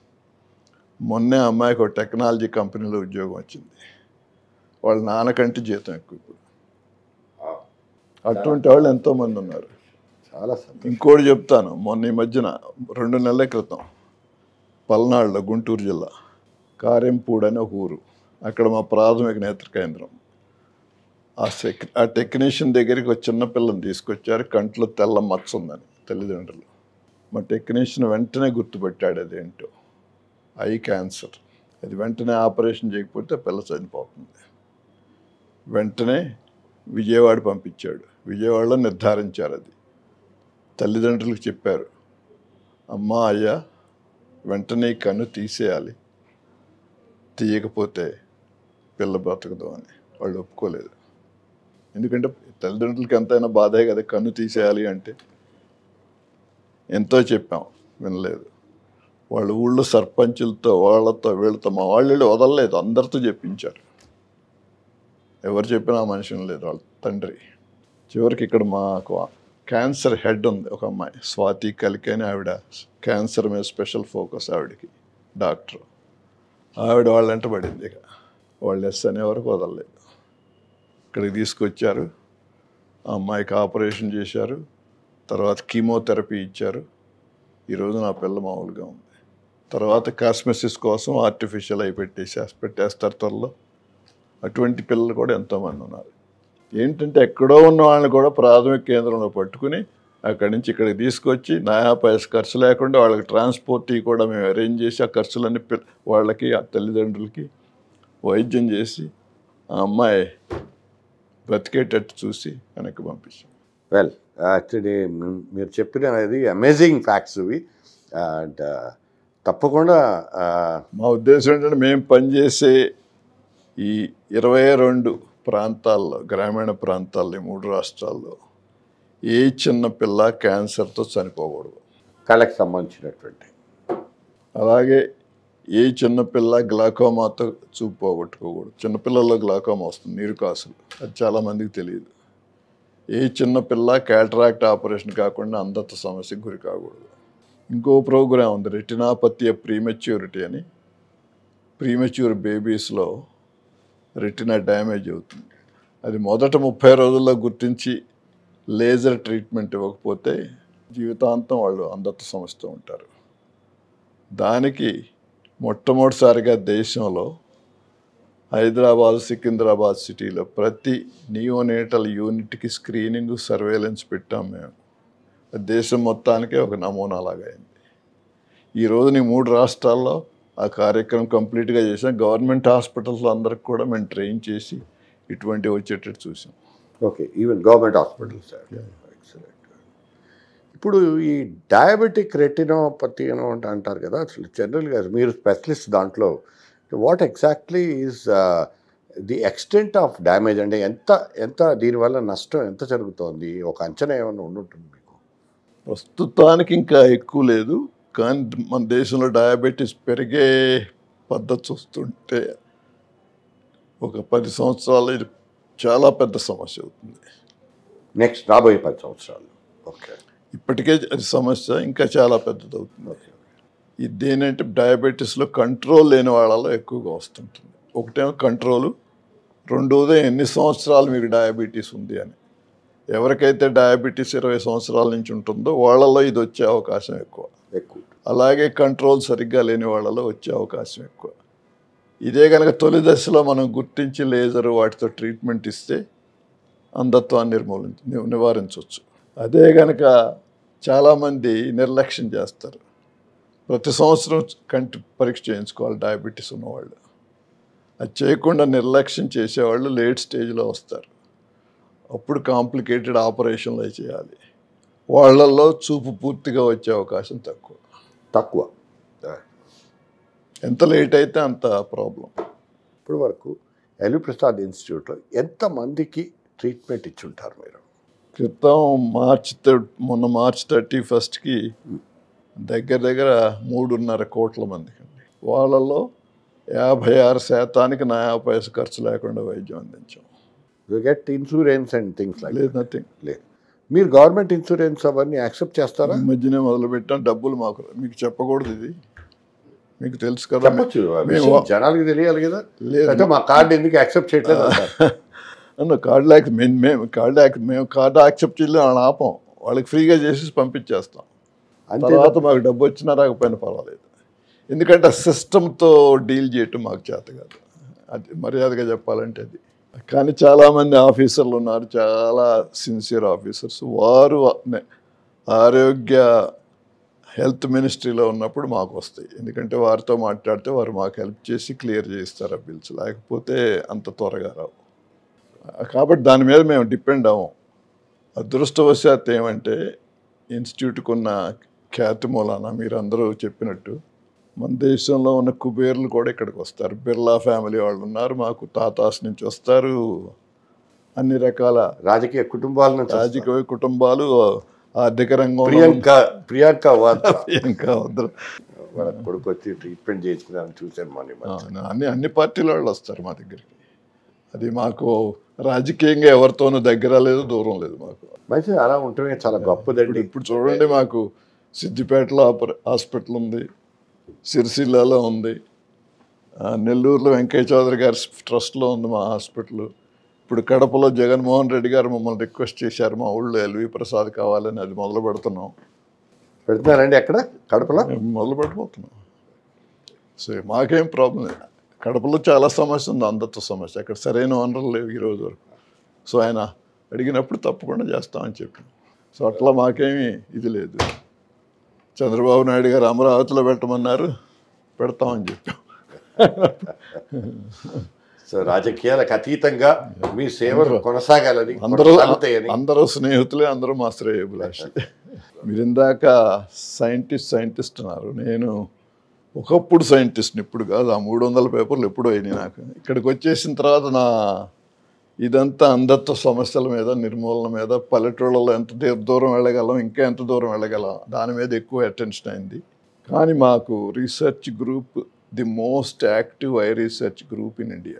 మొన్నే ఆ అమ్మాయికి ఒక టెక్నాలజీ కంపెనీలో ఉద్యోగం వచ్చింది వాళ్ళ నాన్నకంటే జీతం ఎక్కువ ఇప్పుడు అటువంటి వాళ్ళు ఎంతోమంది ఉన్నారు చాలా సంతోషం ఇంకోటి చెప్తాను మొన్న ఈ మధ్యన రెండు నెలల క్రితం పల్నాడులో గుంటూరు జిల్లా కారెంపూడ్ అనే ఒక ఊరు అక్కడ మా ప్రాథమిక నేత్ర కేంద్రం ఆ సెక్ ఆ టెక్నీషియన్ దగ్గరికి ఒక చిన్న పిల్లని తీసుకొచ్చారు కంట్లో తెల్ల మచ్చ ఉందని తల్లిదండ్రులు మా టెక్నీషియన్ వెంటనే గుర్తుపెట్టాడు అదేంటో ఐ క్యాన్సర్ అది వెంటనే ఆపరేషన్ చేయకపోతే ఆ పిల్ల చనిపోతుంది వెంటనే విజయవాడ పంపించాడు విజయవాడలో నిర్ధారించారు అది తల్లిదండ్రులకు చెప్పారు అమ్మా అయ్యా వెంటనే ఈ కన్ను తీసేయాలి తీయకపోతే పిల్ల బ్రతకదు అని వాళ్ళు ఒప్పుకోలేదు ఎందుకంటే తల్లిదండ్రులకి ఎంతైనా బాధే కదా కన్ను తీసేయాలి అంటే ఎంతో చెప్పాం వినలేదు వాళ్ళ ఊళ్ళో సర్పంచులతో వాళ్ళతో వీళ్ళతో మా వాళ్ళు వదలలేదు అందరితో చెప్పించారు ఎవరు చెప్పినా ఆ మనిషి లేదు వాళ్ళ తండ్రి చివరికి ఇక్కడ మాకు క్యాన్సర్ హెడ్ ఉంది ఒక అమ్మాయి స్వాతి కలికి అని ఆవిడ క్యాన్సర్ మీద స్పెషల్ ఫోకస్ ఆవిడకి డాక్టర్ ఆవిడ వాళ్ళంట పడింది ఇక వాళ్ళు ఎస్ అనే వరకు వదలలేదు ఇక్కడికి తీసుకొచ్చారు ఆ అమ్మాయికి ఆపరేషన్ చేశారు తర్వాత కీమోథెరపీ ఇచ్చారు ఈరోజు నా పిల్ల మామూలుగా ఉంది తర్వాత కాస్మెసిస్ కోసం ఆర్టిఫిషియల్ అయి పెట్టేసి పెట్టేస్తారు త్వరలో అటువంటి పిల్లలు కూడా ఎంతోమంది ఉన్నారు ఏంటంటే ఎక్కడో ఉన్న వాళ్ళని కూడా ప్రాథమిక కేంద్రంలో పట్టుకుని అక్కడి నుంచి ఇక్కడికి తీసుకొచ్చి నయా పైస ఖర్చు లేకుండా వాళ్ళకి ట్రాన్స్పోర్ట్ కూడా మేము అరేంజ్ చేసి ఆ ఖర్చులన్నీ పిల్ల- వాళ్ళకి ఆ తల్లిదండ్రులకి వైద్యం చేసి ఆ అమ్మాయి బ్రతికేటట్టు చూసి వెనక్కి పంపించాం వెల్ యాక్చువల్లీ మీరు చెప్పిన అది అమేజింగ్ ఫ్యాక్ట్స్ ఇవి అండ్ తప్పకుండా uh, మా ఉద్దేశం ఏంటంటే మేము పనిచేసే ఈ ఇరవై రెండు ప్రాంతాల్లో గ్రామీణ ప్రాంతాల్లో ఈ మూడు రాష్ట్రాల్లో ఏ చిన్న పిల్ల క్యాన్సర్తో చనిపోకూడదు కళకు సంబంధించినటువంటి అలాగే ఏ చిన్న పిల్ల గ్లాకోమాతో చూపు పోగొట్టుకోకూడదు చిన్నపిల్లల్లో గ్లాకోమా వస్తుంది నీరు కాసులు అది చాలామందికి తెలియదు ఏ చిన్న పిల్ల క్యాటరాక్ట్ ఆపరేషన్ కాకుండా అంధత్వ సమస్యకు గురి కాకూడదు ఇంకో ప్రోగ్రాం ఉంది రెటినాపతి ప్రీమెచ్యూరిటీ అని ప్రీమెచ్యూర్ బేబీస్లో రెటినా డ్యామేజ్ అవుతుంది అది మొదట ముప్పై రోజుల్లో గుర్తించి లేజర్ ట్రీట్మెంట్ ఇవ్వకపోతే జీవితాంతం వాళ్ళు అంధత్వ సమస్యతో ఉంటారు దానికి మొట్టమొదటిసారిగా దేశంలో హైదరాబాద్ సికింద్రాబాద్ సిటీలో ప్రతి నియోనేటల్ యూనిట్కి స్క్రీనింగ్ సర్వేలెన్స్ పెట్టాం మేము అది దేశం మొత్తానికే ఒక నమూనా లాగా అయింది ఈ రోజు నీ మూడు రాష్ట్రాల్లో ఆ కార్యక్రమం కంప్లీట్గా చేసాం గవర్నమెంట్ హాస్పిటల్స్లో అందరికి కూడా మేము ట్రైన్ చేసి ఇటువంటి వచ్చేటట్టు చూసాం okay even government hospitals excellent ఇప్పుడు ఈ డయాబెటిక్ రెటినోపతి అని ఒకటి అంటారు కదా అసలు జనరల్గా మీరు స్పెషలిస్ట్ దాంట్లో what exactly is the extent of damage అంటే ఎంత ఎంత దీనివల్ల నష్టం ఎంత జరుగుతోంది ఒక అంచనా ఏమైనా ఉండుంటుంది మీకు ప్రస్తుతానికి ఇంకా ఎక్కువ లేదు కానీ మన దేశంలో డయాబెటీస్ పెరిగే పద్ధతి చూస్తుంటే ఒక పది సంవత్సరాలు ఇది చాలా పెద్ద సమస్య అవుతుంది నెక్స్ట్ రాబోయే పది సంవత్సరాలు ఓకే ఇప్పటికే అది సమస్య ఇంకా చాలా పెద్దది అవుతుంది ఓకే ఇది ఏంటంటే డయాబెటీస్లో కంట్రోల్ లేని వాళ్ళలో ఎక్కువగా వస్తుంటుంది ఒకటేమో కంట్రోలు రెండోది ఎన్ని సంవత్సరాలు మీకు డయాబెటీస్ ఉంది అని ఎవరికైతే డయాబెటీస్ ఇరవై సంవత్సరాల నుంచి ఉంటుందో వాళ్ళలో ఇది వచ్చే అవకాశం ఎక్కువ ఎక్కువ అలాగే కంట్రోల్ సరిగ్గా లేని వాళ్ళలో వచ్చే అవకాశం ఎక్కువ ఇదే కనుక తొలి దశలో మనం గుర్తించి లేజర్ వాటితో ట్రీట్మెంట్ ఇస్తే అంధత్వాన్ని నిర్మూలించ ని- నివారించవచ్చు అదే కనుక చాలామంది నిర్లక్ష్యం చేస్తారు ప్రతి సంవత్సరం కంటి పరీక్ష చేయించుకోవాలి డయాబెటీస్ ఉన్నవాళ్ళు అది చేయకుండా నిర్లక్ష్యం చేసేవాళ్ళు లేట్ స్టేజ్లో వస్తారు అప్పుడు కాంప్లికేటెడ్ ఆపరేషన్లు అవి చేయాలి వాళ్ళల్లో చూపు పూర్తిగా వచ్చే అవకాశం తక్కువ తక్కువ ఎంత లేట్ అయితే అంత ప్రాబ్లం ఇప్పుడు వరకు ఎలు ప్రసాద్ ఇన్స్టిట్యూట్లో ఎంతమందికి ట్రీట్మెంట్ ఇచ్చుంటారు మీరు క్రితం మార్చ్ థర్డ్ మొన్న మార్చ్ థర్టీ ఫస్ట్కి దగ్గర దగ్గర మూడున్నర కోట్ల మందికి అండి వాళ్ళలో యాభై ఆరు శాతానికి నయా పైస ఖర్చు లేకుండా వైద్యం అందించాం you get insurance and things like లేదు నథింగ్ లేదు మీరు గవర్నమెంట్ ఇన్సూరెన్స్ అవన్నీ యాక్సెప్ట్ చేస్తారా ఈ మధ్యనే మొదలు పెట్టాం డబ్బులు మాకు మీకు చెప్పకూడదు ఇది మీకు తెలుసు కదా చెప్పచ్చు ఆ మేము- విషయం జనాలకి తెలియాలి కదా లేదు. అయితే మా కార్డు ఎందుకు యాక్సెప్ట్ చేయట్లేదు అంటారు. అన్న కార్డు యాక్ట్ మేము మేము కార్డు యాక్ట్ మేము కార్డు యాక్సెప్ట్ చేయలేదు వాళ్ళని ఆపం వాళ్ళకి ఫ్రీగా చేసి పంపించేస్తాం అంతే తర్వాత మాకు డబ్బు వచ్చినా రాకపోయినా పర్వాలేదు ఎందుకంటే ఆ సిస్టమ్తో డీల్ చేయటం మాకు చేత కాదు అది మర్యాదగా చెప్పాలంటే అది కానీ చాలామంది ఆఫీసర్లు ఉన్నారు చాలా సిన్సియర్ ఆఫీసర్స్ వారు నే- ఆరోగ్య హెల్త్ మినిస్ట్రీలో ఉన్నప్పుడు మాకు వస్తాయి ఎందుకంటే వారితో మాట్లాడితే వారు మాకు హెల్ప్ చేసి క్లియర్ చేస్తారు ఆ బిల్స్ లేకపోతే అంత త్వరగా రావు కాబట్టి దాని మీద మేము డిపెండ్ అవ్వం అదృష్టవశాత్తు ఏమంటే ఇన్స్టిట్యూట్కి ఉన్న ఖ్యాతి మూలాన మీరు అందరూ చెప్పినట్టు మన దేశంలో ఉన్న కుబేర్లు కూడా ఇక్కడికి వస్తారు బిర్లా ఫ్యామిలీ వాళ్ళు ఉన్నారు మాకు తాతాస్ నుంచి వస్తారు అన్ని రకాల రాజకీయ కుటుంబాల నుంచి వస్తారు. రాజకీయ కుటుంబాలు ఆర్థిక రంగంలో ప్రియాంక ప్రియాంక వాద్రా ఇంకా అందరూ వాళ్ళ కొడుకు వచ్చి ట్రీట్మెంట్ చేయించుకున్నాను చూశాను మొన్న ఈ మధ్య. ఆ, అన్ని అన్ని పార్టీల వాళ్ళు వస్తారు మా దగ్గరికి అది మాకు రాజకీయంగా ఎవరితోనూ దగ్గర లేదు దూరం లేదు మాకు మంచిది అలా ఉంటమే చాలా గొప్పదండి ఇప్పుడు చూడండి మాకు సిద్దిపేటలో ఆపర- హాస్పిటల్ ఉంది సిరిసిల్లాలో ఉంది ఆ, నెల్లూరులో వెంకయ్య చౌదరి గారి ట్రస్ట్లో ఉంది మా హాస్పిటల్ ఇప్పుడు కడపలో జగన్మోహన్ రెడ్డి గారు మమ్మల్ని రిక్వెస్ట్ చేశారు మా ఊళ్ళో ఎల్వి ప్రసాద్ కావాలని అది మొదలు పెడుతున్నాం పెడుతున్నారండి ఎక్కడ కడపలో మేము మొదలు పెట్టబోతున్నాం సో మాకేం ప్రాబ్లం లేదు కడపలో చాలా సమస్య ఉంది అందరితో సమస్య అక్కడ సరైన వనరులు లేవు ఈ రోజు వరకు సో ఆయన అడిగినప్పుడు తప్పకుండా చేస్తామని చెప్పాం సో అట్లా మాకేమీ ఇది లేదు చంద్రబాబు నాయుడు గారు అమరావతిలో పెట్టమన్నారు పెడతామని చెప్పాం సో రాజకీయాలకు అతీతంగా మీ సేవలు కొనసాగాలని అందరూ కొనసాగుతాయని అందరూ స్నేహితులే అందరూ మా శ్రేయభిలాషి మీరు ఇందాక సైంటిస్ట్ సైంటిస్ట్ అన్నారు నేను ఒకప్పుడు సైంటిస్ట్ని ఇప్పుడు కాదు ఆ మూడు వందల పేపర్లు ఎప్పుడు అయినాయి నాకు ఇక్కడికి వచ్చేసిన తర్వాత నా ఇదంతా అంధత్వ సమస్యల మీద నిర్మూలన మీద పల్లెటూళ్ళలో ఎంత దూ- దూరం వెళ్ళగలం ఇంకా ఎంత దూరం వెళ్ళగలం దాని మీద ఎక్కువ అటెన్షన్ అయింది కానీ మాకు research group the most active eye research group in India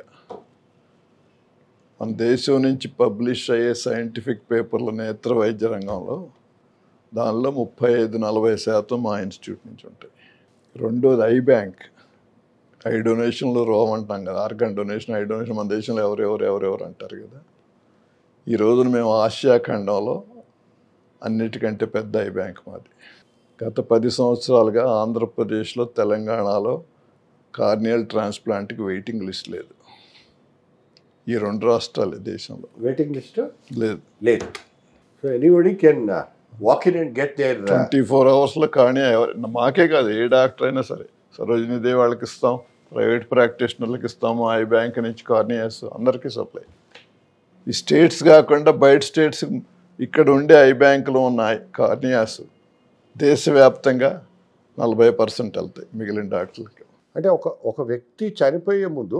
మన దేశం నుంచి పబ్లిష్ అయ్యే సైంటిఫిక్ పేపర్ల నేత్ర వైద్య రంగంలో దానిలో ముప్పై ఐదు నలభై శాతం మా ఇన్స్టిట్యూట్ నుంచి ఉంటాయి రెండోది ఐ బ్యాంక్ ఐ డొనేషన్లు రోమ్ అంటాం కదా ఆర్గన్ డొనేషన్ ఐ డొనేషన్ మన దేశంలో ఎవరెవరు ఎవరెవరు అంటారు కదా ఈ రోజున మేము ఆసియా ఖండంలో అన్నిటికంటే పెద్ద ఐ బ్యాంక్ మాది గత పది సంవత్సరాలుగా ఆంధ్రప్రదేశ్లో తెలంగాణలో కార్నియల్ ట్రాన్స్ప్లాంట్కి వెయిటింగ్ లిస్ట్ లేదు ఈ రెండు రాష్ట్రాలే దేశంలో వెయిటింగ్ లిస్ట్ లేదు లేదు so anybody can walk in and get there twenty four అవర్స్లో కానీ ఎవరి మాకే కాదు ఏ డాక్టర్ అయినా సరే సరోజినీదే వాళ్ళకి ఇస్తాం ప్రైవేట్ ప్రాక్టీషనర్లకు ఇస్తాము ఐ బ్యాంక్ నుంచి కార్నియాస్ అందరికీ సప్లై ఈ స్టేట్స్ కాకుండా బయట స్టేట్స్ ఇక్కడ ఉండే ఐ బ్యాంకులో ఉన్న కార్నియాస్ దేశవ్యాప్తంగా నలభై పర్సెంట్ వెళ్తాయి మిగిలిన డాక్టర్లకి అంటే ఒక ఒక వ్యక్తి చనిపోయే ముందు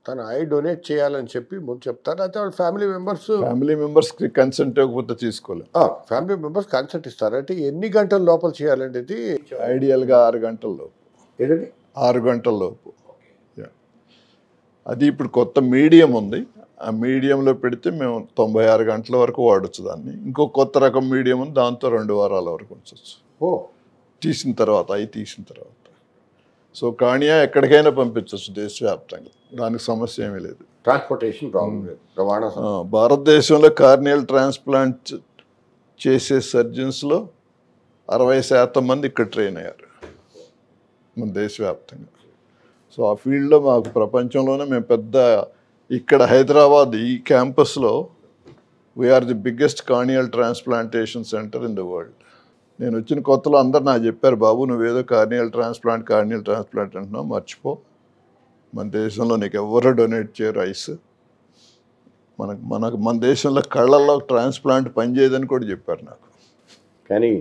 తన ఐ డొనేట్ చేయాలని చెప్పి ముందు చెప్తారు అయితే వాళ్ళ ఫ్యామిలీ మెంబర్స్ ఫ్యామిలీ మెంబర్స్కి కన్సెంట్ ఇవ్వకపోతే తీసుకోలేం ఫ్యామిలీ మెంబర్స్ కన్సెంట్ ఇస్తారు అంటే ఎన్ని గంటల లోపల చేయాలండి ఇది ఐడియల్గా ఆరు గంటల లోపు ఏంటండి ఆరు గంటల లోపు Yeah. అది ఇప్పుడు కొత్త మీడియం ఉంది ఆ మీడియంలో పెడితే మేము తొంభై ఆరు గంటల వరకు వాడచ్చు దాన్ని ఇంకో కొత్త రకం మీడియం ఉంది దాంతో రెండు వారాల వరకు ఉంచవచ్చు ఓ తీసిన తర్వాత అవి తీసిన తర్వాత సో కాణియా ఎక్కడికైనా పంపించవచ్చు దేశవ్యాప్తంగా దానికి సమస్య ఏమీ లేదు ట్రాన్స్పోర్టేషన్ ప్రాబ్లం లేదు రవాణా ఆ, భారతదేశంలో కార్నియల్ ట్రాన్స్ప్లాంట్ చేసే సర్జన్స్లో అరవై శాతం మంది ఇక్కడ ట్రైన్ అయ్యారు మన దేశవ్యాప్తంగా సో ఆ ఫీల్డ్లో మాకు ప్రపంచంలోనే మేము పెద్ద ఇక్కడ హైదరాబాద్ ఈ క్యాంపస్లో we're the biggest corneal transplantation centre in the world నేను వచ్చిన కొత్తలో అందరు నాకు చెప్పారు బాబు నువ్వేదో కార్నియల్ ట్రాన్స్ప్లాంట్ కార్నియల్ ట్రాన్స్ప్లాంట్ అంటున్నావు మర్చిపో మన దేశంలో నీకు ఎవరు డొనేట్ చేయరు ఐస్ మనకు మనకు మన దేశంలో కళ్ళల్లో ట్రాన్స్ప్లాంట్ పనిచేయదని కూడా చెప్పారు నాకు కానీ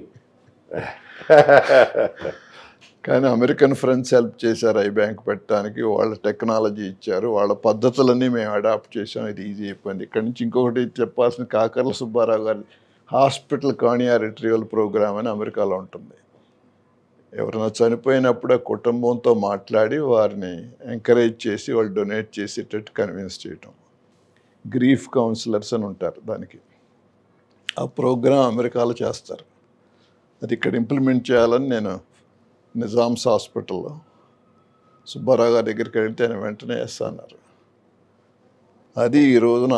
కానీ అమెరికన్ ఫ్రెండ్స్ హెల్ప్ చేశారు ఐ బ్యాంక్ పెట్టడానికి వాళ్ళ టెక్నాలజీ ఇచ్చారు వాళ్ళ పద్ధతులన్నీ మేము అడాప్ట్ చేసాం ఇది ఈజీ అయిపోయింది ఇక్కడ నుంచి ఇంకొకటి చెప్పాల్సిన కాకర్ల సుబ్బారావు గారి హాస్పిటల్ కానియా రిట్రీవల్ ప్రోగ్రామ్ అని అమెరికాలో ఉంటుంది ఎవరైనా చనిపోయినప్పుడు ఆ కుటుంబంతో మాట్లాడి వారిని ఎంకరేజ్ చేసి వాళ్ళు డొనేట్ చేసేటట్టు కన్విన్స్ చేయటం గ్రీఫ్ కౌన్సిలర్స్ అని ఉంటారు దానికి ఆ ప్రోగ్రాం అమెరికాలో చేస్తారు అది ఇక్కడ ఇంప్లిమెంట్ చేయాలని నేను నిజామ్స్ హాస్పిటల్లో సుబ్బారావు గారి దగ్గరికి వెళ్తే ఆయన వెంటనే వేస్తా అన్నారు అది ఈ రోజున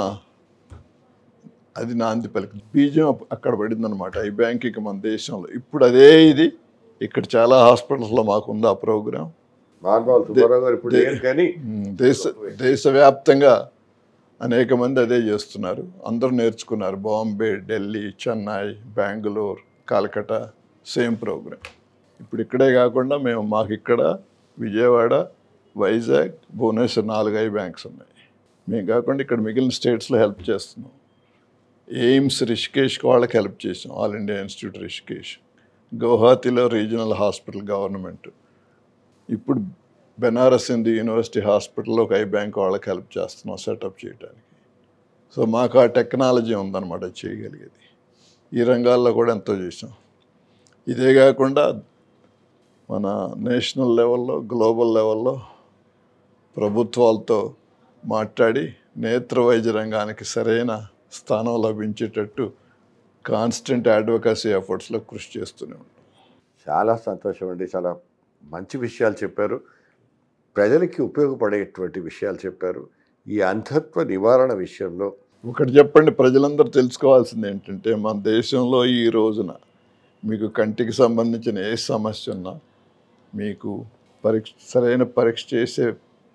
అది నాంది పలికి బీజం అప్- అక్కడ పడిందనమాట ఈ బ్యాంక్ ఇక మన దేశంలో ఇప్పుడు అదే ఇది ఇక్కడ చాలా హాస్పిటల్స్లో మాకు ఉంది ఆ ప్రోగ్రాం మహానుభావులు సుబ్బారావు గారు ఇప్పుడు లేరు కానీ ఉమ్, దేశ దేశవ్యాప్తంగా అనేక మంది అదే చేస్తున్నారు అందరూ నేర్చుకున్నారు బాంబే ఢిల్లీ చెన్నై బెంగళూరు కాలకటా సేమ్ ప్రోగ్రామ్ ఇప్పుడు ఇక్కడే కాకుండా మేము మాకు ఇక్కడ విజయవాడ వైజాగ్ భువనేశ్వర్ నాలుగు ఐ బ్యాంక్స్ ఉన్నాయి మేము కాకుండా ఇక్కడ మిగిలిన స్టేట్స్లో హెల్ప్ చేస్తున్నాం ఎయిమ్స్ రిషికేష్కి వాళ్ళకి హెల్ప్ చేసాం ఆల్ ఇండియా ఇన్స్టిట్యూట్ రిషికేష్ గౌహాతిలో రీజనల్ హాస్పిటల్ గవర్నమెంట్ ఇప్పుడు బెనారస్ హిందూ యూనివర్సిటీ హాస్పిటల్లో ఒక ఐ బ్యాంక్ వాళ్ళకి హెల్ప్ చేస్తున్నాం సెటప్ చేయడానికి సో మాకు ఆ టెక్నాలజీ ఉందన్నమాట చేయగలిగేది ఈ రంగాల్లో కూడా ఎంతో చేసాం ఇదే కాకుండా మన నేషనల్ లెవెల్లో గ్లోబల్ లెవెల్లో ప్రభుత్వాలతో మాట్లాడి నేత్ర వైద్య రంగానికి సరైన స్థానం లభించేటట్టు కాన్స్టెంట్ అడ్వకసీ ఎఫర్ట్స్లో కృషి చేస్తూనే ఉంటాం చాలా సంతోషం అండి చాలా మంచి విషయాలు చెప్పారు ప్రజలకి ఉపయోగపడేటువంటి విషయాలు చెప్పారు ఈ అంధత్వ నివారణ విషయంలో ఒకటి చెప్పండి ప్రజలందరూ తెలుసుకోవాల్సింది ఏంటంటే మన దేశంలో ఈ రోజున మీకు కంటికి సంబంధించిన ఏ సమస్య ఉన్నా మీకు పరీక్ష సరైన పరీక్ష చేసే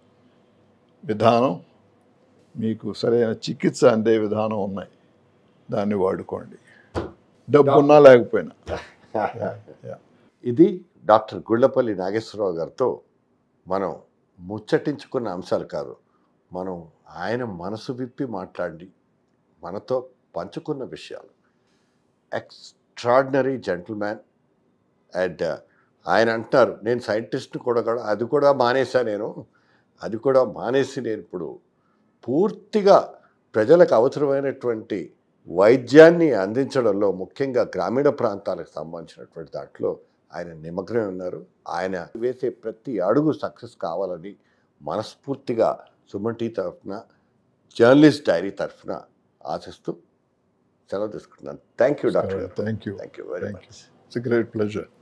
విధానం మీకు సరైన చికిత్స అందే విధానం ఉన్నాయి దాన్ని వాడుకోండి డబ్బు ఉన్నా లేకపోయినా Yeah. ఇది డాక్టర్ గుళ్ళపల్లి నాగేశ్వరరావు గారితో మనం ముచ్చటించుకున్న అంశాలు కాదు మనం ఆయన మనసు విప్పి మాట్లాడి మనతో పంచుకున్న విషయాలు ఎక్స్ట్రాడినరీ జెంటిల్మ్యాన్ అండ్ ఆయన అంటారు నేను సైంటిస్ట్ని కూడా కూడా అది కూడా మానేసా నేను అది కూడా మానేసి నేను ఇప్పుడు పూర్తిగా ప్రజలకు అవసరమైనటువంటి వైద్యాన్ని అందించడంలో ముఖ్యంగా గ్రామీణ ప్రాంతాలకు సంబంధించినటువంటి దాంట్లో ఆయన నిమగ్నమై ఉన్నారు ఆయన వేసే ప్రతి అడుగు సక్సెస్ కావాలని మనస్ఫూర్తిగా సుమన్ టీ తరఫున జర్నలిస్ట్ డైరీ తరఫున ఆశిస్తూ సెలవు తీసుకుంటున్నాను thank you doctor thank you thank you very thank much you it's great pleasure